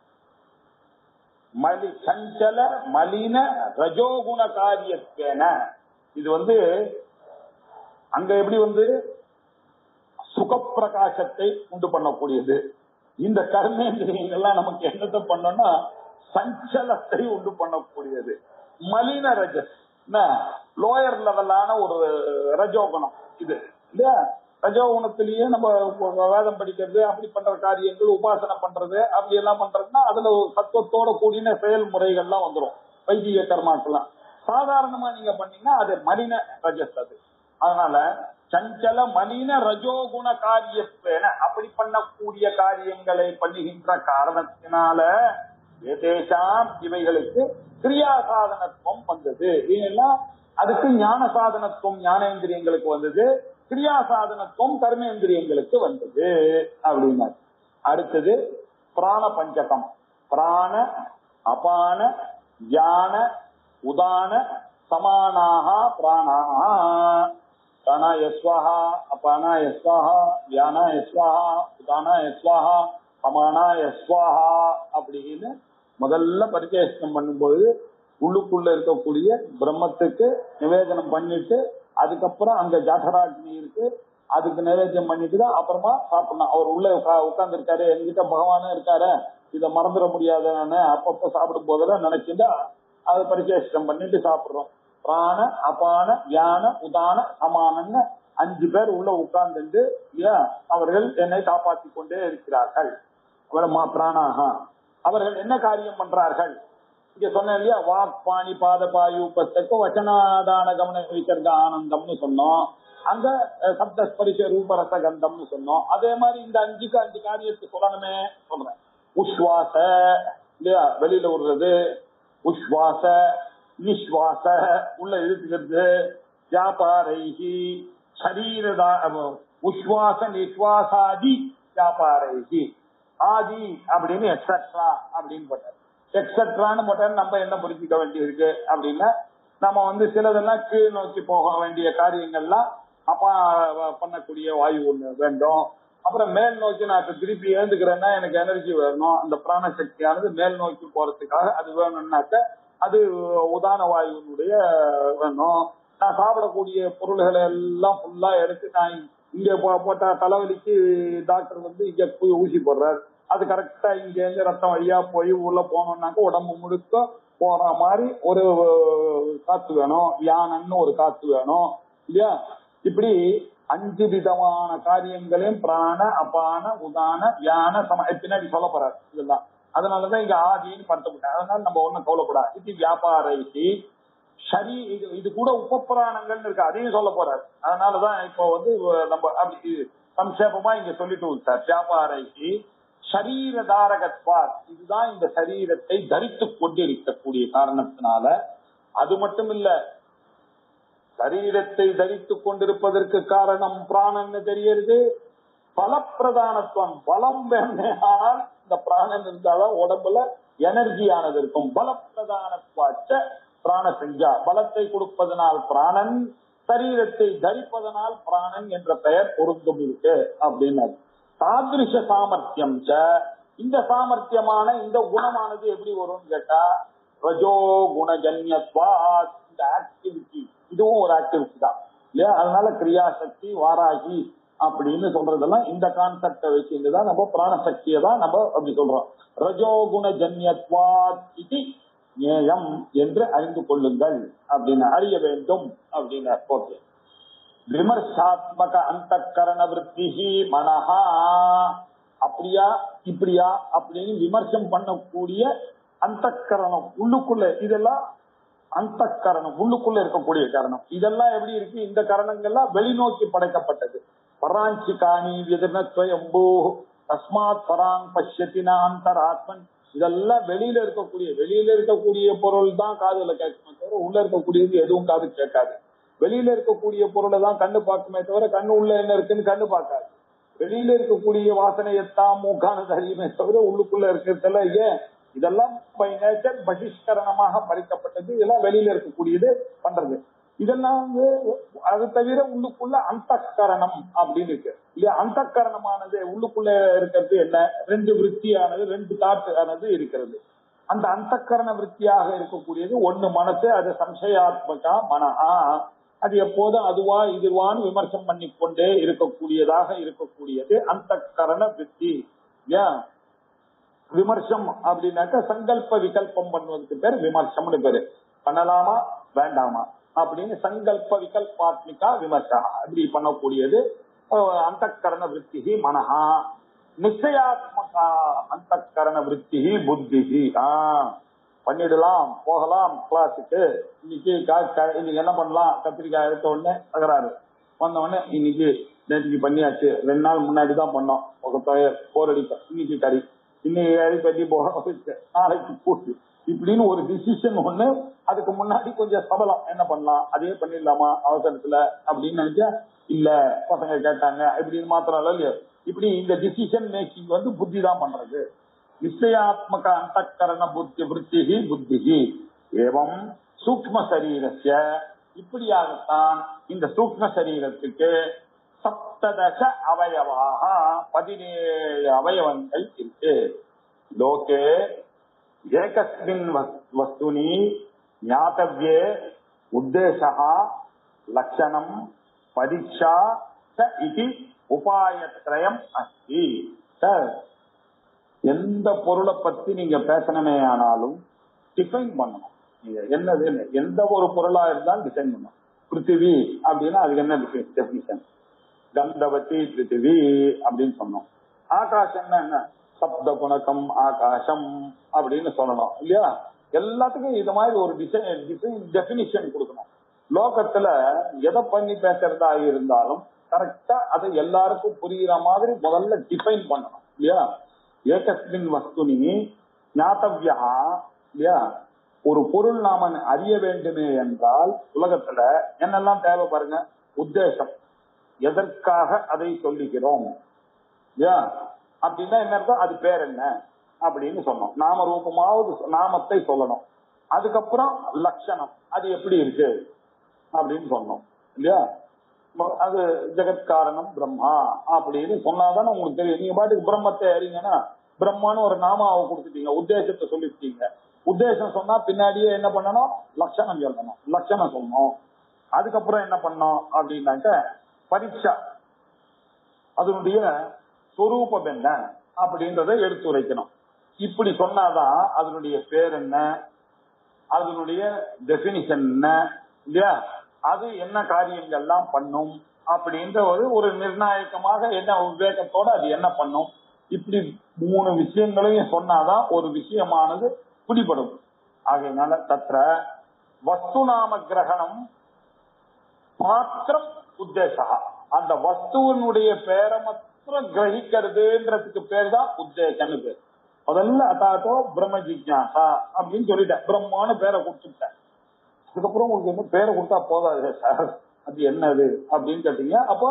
மலி சஞ்சல மலின ரஜோகுண காரியத்தேன இது வந்து அங்க எப்படி வந்து சுகப்பிரகாசத்தை உண்டு பண்ணக்கூடியது இந்த கர்மேந்திரியங்கள்லாம் நமக்கு என்னத்தை பண்ணோம்னா சஞ்சலத்தை உண்டு பண்ணக்கூடியது மலின ரஜஸ் லோயர் லெவலான ஒரு ரஜோகுணம் இது இல்லையா ரஜோகுணத்திலேயே நம்ம வேதம் படிக்கிறது அப்படி பண்ற காரியங்கள் உபாசனை பண்றது அப்படி எல்லாம் பண்றதுன்னா அதுல ஒரு சத்துவத்தோட கூடின செயல்முறைகள்லாம் வந்துரும் வைதிக கர்மாக்கெல்லாம் சாதாரணமா நீங்க பண்ணீங்கன்னா அது மலின ரஜஸ் அது அதனால சஞ்சல மலின ரஜோகுண காரியத்தேன அப்படி பண்ணக்கூடிய காரியங்களை பண்ணுகின்ற காரணத்தினால ஏதேஷாம் இவைகளுக்கு கிரியா சாதனத்துவம் வந்தது ஏன்னா அதுக்கு ஞான சாதனத்துவம் ஞானேந்திரியங்களுக்கு வந்தது கிரியா சாதனத்துவம் கர்மேந்திரியங்களுக்கு வந்தது அப்படின்னா அடுத்தது பிராண பஞ்சகம் பிராண அபான ஞான உதான சமானாக பிராணாக பிராணாய ஸ்வாஹா அபானாய ஸ்வாஹா வியானாய ஸ்வாஹா உதானாய ஸ்வாஹா சமானாய ஸ்வாஹா அப்படின்னு முதல்ல பரிச்சேஷனம் பண்ணும்போது உள்ளுக்குள்ள இருக்கக்கூடிய பிரம்மத்துக்கு நிவேதனம் பண்ணிட்டு அதுக்கப்புறம் அங்க ஜாகராக்னி இருக்கு அதுக்கு நிவேதனம் பண்ணிட்டு தான் அப்புறமா சாப்பிடணும் அவர் உள்ள உட்கார்ந்து இருக்காரு என்கிட்ட பகவானே இருக்காரு இதை மறந்துட முடியாது நானு அப்பப்ப சாப்பிடும் போதெல்லாம் நினைச்சுட்டா அதை பரிச்சேஷனம் பண்ணிட்டு சாப்பிடுறோம் பிராண அபான வியான உதான சமானன்னு அஞ்சு பேர் உள்ள உட்கார்ந்துட்டு இல்லையா அவர்கள் என்னை காப்பாத்தி கொண்டே இருக்கிறார்கள் அவரமா பிராணாகா அவர்கள் என்ன காரியம் பண்றார்கள் இங்க சொன்னேன் இல்லையா வாக் பாணி பாத பாயு உபஸ்தக்கு வச்சனாதான கவன விசர்க ஆனந்தம்னு சொன்னோம் அங்க அஹ், சப்த ஸ்பரிச ரூபரச கந்தம்னு சொன்னோம் அதே மாதிரி இந்த அஞ்சுக்கு அஞ்சு காரியத்தை சொல்லணுமே சொல்றேன் உஸ்வாச இல்லையா வெளியில விடுறது உஸ்வாச நிஸ்வாச உள்ள இழுத்துக்கிறது வியாபாரைகி சரீரதா அஹ், உஸ்வாச நிஸ்வாசாதி வியாபாரைகி ஆதி அப்படின்னு எக்ஸட்ரா அப்படின்னு போட்டார் எக்ஸட்ரான்னு போட்டார் நம்ம என்ன புரிஞ்சுக்க வேண்டியிருக்கு அப்படின்னா நம்ம வந்து சிலதெல்லாம் கீழ் நோக்கி போக வேண்டிய காரியங்கள்லாம் அப்பா பண்ணக்கூடிய வாயு ஒண்ணு வேண்டும் அப்புறம் மேல் நோக்கி நான் இப்ப திருப்பி எழுந்துக்கிறேன்னா எனக்கு எனர்ஜி வேணும் அந்த பிராண சக்தியானது மேல் நோக்கி போறதுக்காக அது வேணும்னாக்க அது உதான வாயுனுடைய வேணும் நான் சாப்பிடக்கூடிய பொருள்களை எல்லாம் ஃபுல்லா எடுத்து நான் இங்க போ- போட்ட தலைவலிக்கு டாக்டர் வந்து இங்க போய் ஊசி போடுறாரு அது கரெக்டா இங்க இருந்து ரத்தம் வழியா போய் உள்ள போனோம்னாக்க உடம்பு முழுக்க போற மாதிரி ஒரு காத்து வேணும் யானன்னு ஒரு காத்து வேணும் இல்லையா இப்படி அஞ்சு விதமான காரியங்களையும் பிராண அபான உதான வியான சம பின்னாடி சொல்ல போறாரு இதெல்லாம் அதனாலதான் இங்க ஆதின்னு படுத்தப்பட்டேன் அதனால நம்ம ஒண்ணும் கவலைப்படாது இது வியாபாரைக்கு சரி இது இது கூட உபப்பிராணங்கள்னு இருக்கு அதையும் சொல்ல போறாரு அதனாலதான் இப்போ வந்து நம்ம அப்படி சம்ஷேபமா இங்க சொல்லிட்டு சார் வியாபாரைக்கு சரீர தாரகத்வார் இதுதான் இந்த சரீரத்தை தரித்துக் கொண்டு இருக்கக்கூடிய காரணத்தினால அது மட்டும் இல்ல சரீரத்தை தரித்துக் கொண்டிருப்பதற்கு காரணம் பிராணன்னு தெரியுது பலப்பிரதானத்துவம் பலம் வேண்டே ஆனால் இந்த பிராணன் இருந்தாலும் உடம்புல எனர்ஜி ஆனது இருக்கும் பலப்பிரதானத்துவாச்ச பிராண செஞ்சா பலத்தை கொடுப்பதனால் பிராணன் சரீரத்தை தரிப்பதனால் பிராணன் என்ற பெயர் பொருந்தும் இருக்கு அப்படின்னு தாதிருஷ சாமர்த்தியம் ச இந்த சாமர்த்தியமான இந்த குணமானது எப்படி வரும்னு கேட்டா ரஜோ குணஜன்யத்வாத் இந்த ஆக்டிவிட்டி இதுவும் ஒரு ஆக்டிவிட்டி தான் இல்லையா அதனால கிரியாசக்தி வாராகி அப்படின்னு சொல்றதெல்லாம் இந்த கான்செப்டை வச்சுட்டு தான் நம்ம பிராணசக்தியை தான் நம்ம அப்படி சொல்றோம் ரஜோகுண ஜன்யத்வாத் இது நேயம் என்று அறிந்து கொள்ளுங்கள் அப்படின்னு அறிய வேண்டும் அப்படின்னு ஓகே விமர்சாத்மக அந்த கரண விற்பிஹி மனஹா அப்படியா இப்படியா அப்படின்னு விமர்சனம் பண்ணக்கூடிய அந்த கரணம் உள்ளுக்குள்ள இதெல்லாம் அந்த கரணம் உள்ளுக்குள்ள இருக்கக்கூடிய கரணம் இதெல்லாம் எப்படி இருக்கு இந்த கரணங்கள்லாம் வெளிநோக்கி படைக்கப்பட்டது பராஞ்சி காணி விதனத்வயம்போ தஸ்மாத் பராங் பஷ்யத்தினா அந்தராத்மன் இதெல்லாம் வெளியில இருக்கக்கூடிய வெளியில இருக்கக்கூடிய பொருள் தான் காதுல கேட்குமே தவிர உள்ள இருக்கக்கூடியது எதுவும் காது கேட்காது வெளியில இருக்கக்கூடிய பொருளை தான் கண்ணு பார்க்குமே தவிர கண்ணு உள்ள என்ன இருக்குன்னு கண்ணு பார்க்காது வெளியில இருக்கக்கூடிய வாசனையத்தான் மூக்கானது அறியுமே தவிர உள்ளுக்குள்ள இருக்கிறதெல்லாம் ஏன் இதெல்லாம் பை நேச்சர் பகிஷ்கரணமாக பறிக்கப்பட்டது இதெல்லாம் வெளியில இருக்கக்கூடியது பண்றது இதெல்லாம் வந்து அது தவிர உள்ளுக்குள்ள அந்தக்கரணம் அப்படின்னு இருக்கு இல்லையா அந்தக்கரணமானது உள்ளுக்குள்ள இருக்கிறது என்ன ரெண்டு விருத்தியானது ரெண்டு தாட்டு ஆனது இருக்கிறது அந்த அந்தக்கரண விருத்தியாக இருக்கக்கூடியது ஒண்ணு மனசு அது சம்சயாத்மகா மனஹா அது எப்போதும் அதுவா இதுவான்னு விமர்சனம் பண்ணி கொண்டே இருக்கக்கூடியதாக இருக்கக்கூடியது அந்தக்கரண விருத்தி இல்லையா விமர்சம் அப்படின்னாக்கா சங்கல்ப விகல்பம் பண்ணுவதற்கு பேர் விமர்சம்னு பேரு பண்ணலாமா வேண்டாமா அப்படின்னு சங்கல்ப விகல்பாத்மிகா விமர்சா அப்படி பண்ணக்கூடியது அந்த கரண விற்பி மனஹா நிச்சயாத்மகா அந்த கரண விற்பி புத்தி பண்ணிடலாம் போகலாம் கிளாஸுக்கு இன்னைக்கு கா- க- இன்னைக்கு என்ன பண்ணலாம் கத்திரிக்காய் எடுத்த உடனே தகராறு வந்த உடனே இன்னைக்கு நேற்றுக்கு பண்ணியாச்சு ரெண்டு நாள் முன்னாடி தான் பண்ணோம் ஒரு தொகை போர் அடிப்பேன் இன்னைக்கு கறி இன்னைக்கு கறி கட்டி போக வச்சு நாளைக்கு கூட்டு இப்படின்னு ஒரு டிசிஷன் ஒண்ணு அதுக்கு முன்னாடி கொஞ்சம் சபலம் என்ன பண்ணலாம் அதே பண்ணிடலாமா அவசரத்துல அப்படின்னு நினைச்சா இல்ல பசங்க கேட்டாங்க இப்படின்னு மாத்திரம் இல்லையோ இப்படி இந்த டிசிஷன் மேக்கிங் வந்து புத்தி தான் பண்றது நிச்சயாத்மக அந்தக்கரண புத்தி விருத்தி புத்தி ஏவம் சூக்ம சரீரஸ்ய இப்படியாகத்தான் இந்த சூக்ம சரீரத்துக்கு சப்ததச அவயவாக பதினேழு அவயவங்கள் இருக்கு லோகே ஏகஸ்மின் வஸ்- வஸ்துனி ஞாத்தவ்யே உத்தேசः லட்சணம் பரீட்சா ச இது உபாயத்ரயம் அஸ்தி சார் எந்த பொருளை பத்தி நீங்க பேசணுமே ஆனாலும் டிஃபைன் பண்ணணும் நீங்க என்னது எந்த ஒரு பொருளா இருந்தாலும் டிசைன் பண்ணணும் பிருத்திவி அப்படின்னா அதுக்கு என்ன டெபினிஷன் கந்தவதி பிருத்திவி அப்படின்னு சொன்னோம் ஆகாசம்னா என்ன சப்த குணகம் ஆகாசம் அப்படின்னு சொல்லணும் இல்லையா எல்லாத்துக்கும் இது மாதிரி ஒரு டிசைன் டிசைன் டெபினிஷன் கொடுக்கணும் லோகத்துல எதை பண்ணி பேசுறதா இருந்தாலும் கரெக்டா அதை எல்லாருக்கும் புரியுற மாதிரி முதல்ல டிஃபைன் பண்ணணும் இல்லையா ஏகஸ்மின் வஸ்துனி ஞாத்தவ்யா இல்லையா ஒரு பொருள் நாம அறிய வேண்டுமே என்றால் உலகத்துல என்னெல்லாம் தேவை பாருங்க உத்தேசம் எதற்காக அதை சொல்லுகிறோம் இல்லையா அப்படின்னா என்ன அர்த்தம் அது பேர் என்ன அப்படின்னு சொன்னோம் நாம ரூபமாவது நாமத்தை சொல்லணும் அதுக்கப்புறம் லட்சணம் அது எப்படி இருக்கு அப்படின்னு சொன்னோம் இல்லையா ம- அது ஜெகத்காரணம் பிரம்மா அப்படின்னு சொன்னாதானே உங்களுக்கு தெரியும் நீங்க பாட்டுக்கு பிரம்மத்தை அறிங்கன்னா பிரம்மான்னு ஒரு நாமாவை கொடுத்துட்டீங்க உத்தேசத்தை சொல்லிட்டீங்க உத்தேசம் சொன்னா பின்னாடியே என்ன பண்ணணும் லட்சணம் சொல்லணும் லட்சணம் சொல்லணும் அதுக்கப்புறம் என்ன பண்ணோம் அப்படின்னாக்க பரீட்சா அதனுடைய சொரூபம் என்ன அப்படின்றத எடுத்துரைக்கணும் இப்படி சொன்னாதான் அதனுடைய பேர் என்ன அதனுடைய டெபினிஷன் என்ன இல்லையா அது என்ன காரியங்கள்லாம் பண்ணும் அப்படின்ற ஒரு ஒரு நிர்ணாயகமாக என்ன விவேகத்தோட அது என்ன பண்ணும் இப்படி மூணு விஷயங்களையும் சொன்னாதான் ஒரு விஷயமானது பிடிபடும் ஆகையினால தத்ர வஸ்து நாம கிரகணம் மாத்திரம் உத்தேசா அந்த வஸ்துவனுடைய பேரை மாத்திரம் கிரகிக்கிறதுன்றதுக்கு பேர் தான் உத்தேசம்னு பேர் முதல்ல அதாத்தோ பிரம்ம ஜிக்யாசா அப்படின்னு சொல்லிட்டேன் பிரம்மான்னு பேரை கொடுத்துட்டேன் அதுக்கப்புறம் உங்களுக்கு என்ன பேரை கொடுத்தா போதாது சார் அது என்னது அப்படின்னு கேட்டீங்க அப்போ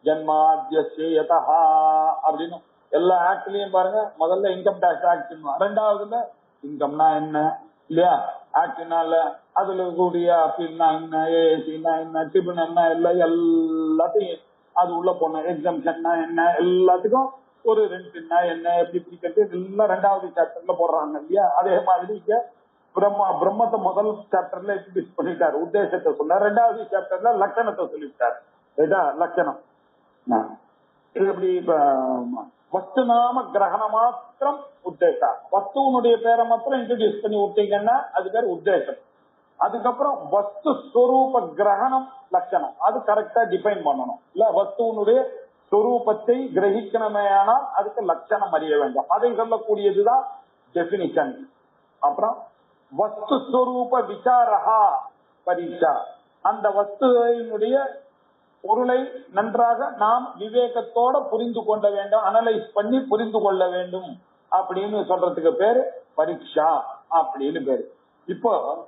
ஜன்மாத்தியதா அப்படின்னு எல்லா ஆக்ட்லயும் பாருங்க முதல்ல இன்கம் டேக்ஸ் ஆக்ட் ரெண்டாவதுல இன்கம்னா என்ன இல்லையா ஆக்ட்னால அதுல கூடிய அப்பீல்னா என்ன ஏசினா என்ன ட்ரிபிள் என்ன இல்லை எல்லாத்தையும் அது உள்ள போன எக்ஸம்ஷன்னா என்ன எல்லாத்துக்கும் ஒரு ரெண்ட்னா என்ன எப்படி பிடிக்கிறது எல்லாம் ரெண்டாவது சாப்டர்ல போடுறாங்க இல்லையா அதே மாதிரி இங்க பிரம்மா பிரம்மத்தை முதல் சாப்டர்ல இன்ட்ரடியூஸ் பண்ணிட்டார் உத்தேசத்தை சொன்னார் ரெண்டாவது சாப்டர்ல லட்சணத்தை சொல்லிவிட்டார் ரைட்டா லட்சணம் ஆ. இது எப்படி இப்ப வஸ்து நாம கிரகண மாத்திரம் உத்தேசா வஸ்துவனுடைய பேரை மாத்திரம் இன்ட்ரடியூஸ் பண்ணி விட்டீங்கன்னா அது பேர் உத்தேசம் அதுக்கப்புறம் வஸ்து ஸ்வரூப கிரகணம் லட்சணம் அது கரெக்டா டிஃபைன் பண்ணணும் இல்ல வஸ்துவனுடைய ஸ்வரூபத்தை கிரகிக்கணுமே ஆனால் அதுக்கு லட்சணம் அறிய வேண்டும் அதை சொல்லக்கூடியதுதான் டெபினிஷன் அப்புறம் வஸ்து ஸ்வரூப விசாரஹா பரீட்சா அந்த வஸ்துவினுடைய பொருளை நன்றாக நாம் விவேகத்தோட புரிந்து கொள்ள வேண்டும் அனலைஸ் பண்ணி புரிந்து கொள்ள வேண்டும் அப்படின்னு சொல்றதுக்கு பேரு பரீட்சா அப்படின்னு பேரு இப்போ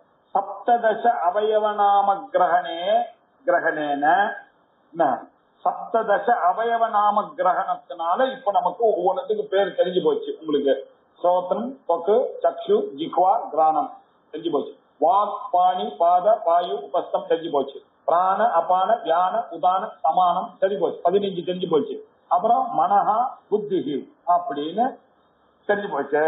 சப்ததச அவயவநாம கிரகணே கிரகணேன என்ன? சப்ததச அவயவநாம கிரகணத்தினால இப்ப நமக்கு ஒவ்வொன்றுத்துக்கு பேர் தெரிஞ்சு போச்சு உங்களுக்கு சோத்திரம் தொக்கு சக்ஷு ஜிஹ்வா கிரானம் தெரிஞ்சு போச்சு வாக் பாணி பாத பாயு உபஸ்தம் தெரிஞ்சு போச்சு பிராண அபான வியான உதான சமானம் தெரிஞ்சு போச்சு பதினஞ்சு தெரிஞ்சு போச்சு அப்புறம் மனஹா புத்திஹி அப்படின்னு தெரிஞ்சு போச்சு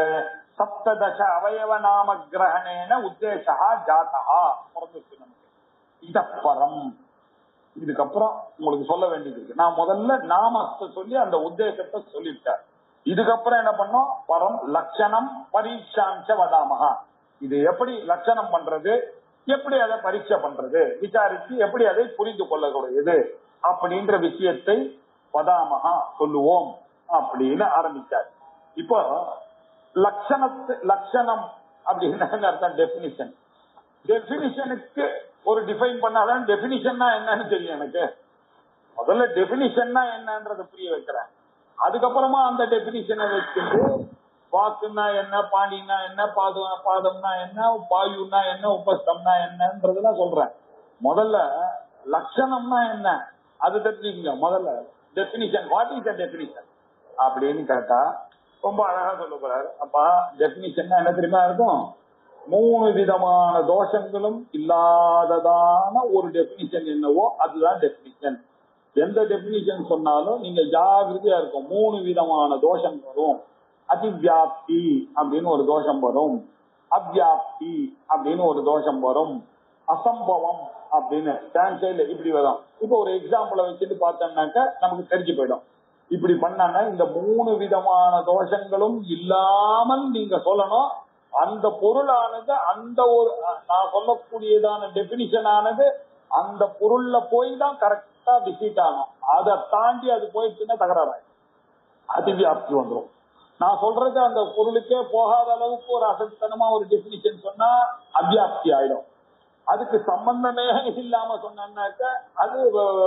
சப்ததச அவயவ நாம கிரகணேன உத்தேசா ஜாத்தா பிறந்துச்சு நமக்கு இதப்பரம் இதுக்கப்புறம் உங்களுக்கு சொல்ல வேண்டியது இருக்கு நான் முதல்ல நாமத்தை சொல்லி அந்த உத்தேசத்தை சொல்லிவிட்டேன் இதுக்கப்புறம் என்ன பண்ணோம் பரம் லட்சணம் பரீட்சாஞ்ச வதாமகா இது எப்படி லட்சணம் பண்றது எப்படி அதை பரீட்சை பண்றது விசாரிச்சு எப்படி அதை புரிந்து கொள்ளக்கூடியது அப்படின்ற விஷயத்தை பதாமகா சொல்லுவோம் அப்படின்னு ஆரம்பிச்சார் இப்போ லட்சணத்து லட்சணம் அப்படின்னு அர்த்தம் டெபினிஷன் டெபினிஷனுக்கு ஒரு டிஃபைன் பண்ணாதான் டெபினிஷன்னா என்னன்னு தெரியும் எனக்கு முதல்ல டெபினிஷன்னா என்னன்றத புரிய வைக்கிறேன் அதுக்கப்புறமா அந்த டெபினிஷனை வச்சுட்டு வாக்குன்னா என்ன பாணினா என்ன பாது பாதம்னா என்ன பாயுன்னா என்ன உபஸ்தம்னா என்னன்றதெல்லாம் சொல்றேன் முதல்ல லட்சணம்னா என்ன அது தெரிஞ்சுக்கங்க முதல்ல definition what is the definition அப்படின்னு கேட்டா ரொம்ப அழகா சொல்ல போறாரு அப்பா டெபினிஷன் என்ன தெரியுமா இருக்கும் மூணு விதமான தோஷங்களும் இல்லாததான ஒரு டெபினிஷன் என்னவோ அதுதான் டெபினிஷன் எந்த டெபினிஷன் சொன்னாலும் நீங்க ஜாகிரதையா இருக்கும் மூணு விதமான தோஷம் வரும் அதிவியாப்தி அப்படின்னு ஒரு தோஷம் வரும் அவ்யாப்தி அப்படின்னு ஒரு தோஷம் வரும் அசம்பவம் அப்படின்னு டிரான்ஸ்லேட்ல இப்படி வரும் இப்போ ஒரு எக்ஸாம்பிளை வச்சுட்டு பார்த்தோம்னாக்க நமக்கு தெரிஞ்சு போயிடும் இப்படி பண்ணாங்க இந்த மூணு விதமான தோஷங்களும் இல்லாமல் நீங்க சொல்லணும் அந்த பொருளானது அந்த ஒரு நான் சொல்லக்கூடியதான டெபினிஷன் ஆனது அந்த பொருள்ல போய் தான் கரெக்டா விசிட் ஆகும் அதை தாண்டி அது போயிடுச்சுன்னா தகராறு அதிவியாப்தி வந்துடும் நான் சொல்றது அந்த பொருளுக்கே போகாத அளவுக்கு ஒரு அசத்தனமா ஒரு டெபினிஷன் சொன்னா அவ்யாப்தி ஆயிடும் அதுக்கு சம்பந்தமே இல்லாம சொன்னாக்க அது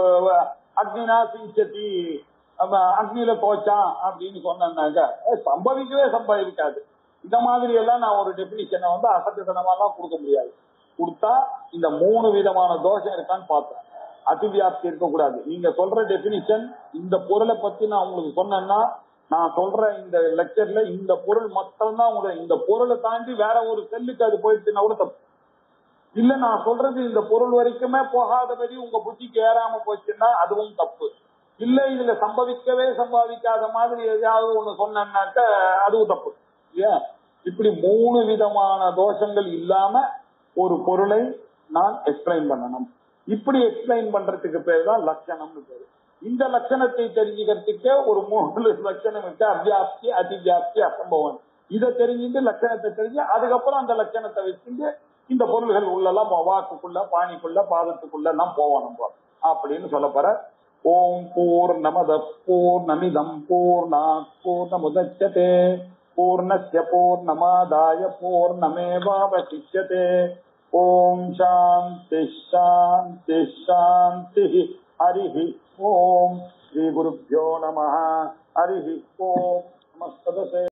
அக்னினா சிஞ்சதி அக்னியில தோச்சான் அப்படின்னு சொன்னாக்க சம்பவிக்கவே சம்பவிக்காது இந்த மாதிரி எல்லாம் நான் ஒரு டெபினிஷனை வந்து அசத்துத்தனமாலாம் கொடுக்க முடியாது கொடுத்தா இந்த மூணு விதமான தோஷம் இருக்கான்னு பார்த்தேன் அதிவியாப்தி இருக்கக்கூடாது நீங்க சொல்ற டெபினிஷன் இந்த பொருளை பத்தி நான் உங்களுக்கு சொன்னேன்னா நான் சொல்ற இந்த லெக்சர்ல இந்த பொருள் மட்டும் தான் உங்களுக்கு இந்த பொருளை தாண்டி வேற ஒரு செல்லுக்கு அது போயிடுச்சுன்னா கூட தப்பு இல்ல நான் சொல்றது இந்த பொருள் வரைக்குமே போகாதபடி உங்க புத்திக்கு ஏறாம போச்சுன்னா அதுவும் தப்பு இல்ல இதுல சம்பவிக்கவே சம்பாதிக்காத மாதிரி எதையாவது ஒண்ணு சொன்னாக்க அதுவும் தப்பு இல்லையா இப்படி மூணு விதமான தோஷங்கள் இல்லாம ஒரு பொருளை நான் எக்ஸ்பிளைன் பண்ணணும் இப்படி எக்ஸ்பிளைன் பண்றதுக்கு பேர் தான் லட்சணம்னு பேரு இந்த லட்சணத்தை தெரிஞ்சுக்கிறதுக்கே ஒரு மூணு லட்சணம் இருக்கு அவ்யாப்தி அதிவியாப்தி அசம்பவம் இதை தெரிஞ்சுட்டு லட்சணத்தை தெரிஞ்சு அதுக்கப்புறம் அந்த லட்சணத்தை வச்சுட்டு இந்த பொருள்கள் உள்ளெல்லாம் வாக்குக்குள்ள பாணிக்குள்ள பாதத்துக்குள்ள எல்லாம் போவோம் நம்ம அப்படின்னு சொல்ல போற ஓம் பூர்ணமத பூர்ணமிதம் பூர்ணா பூர்ணமுதச்சதே பூர்ணஸ்ய பூர்ணமாதாய பூர்ணமேவாவசிஷ்யதே ஓம் சாந்தி சாந்தி சாந்தி ஹரி ஓம் ஸ்ரீ குருभ्यो நம ஹரி ஓம் நமஸ்ததே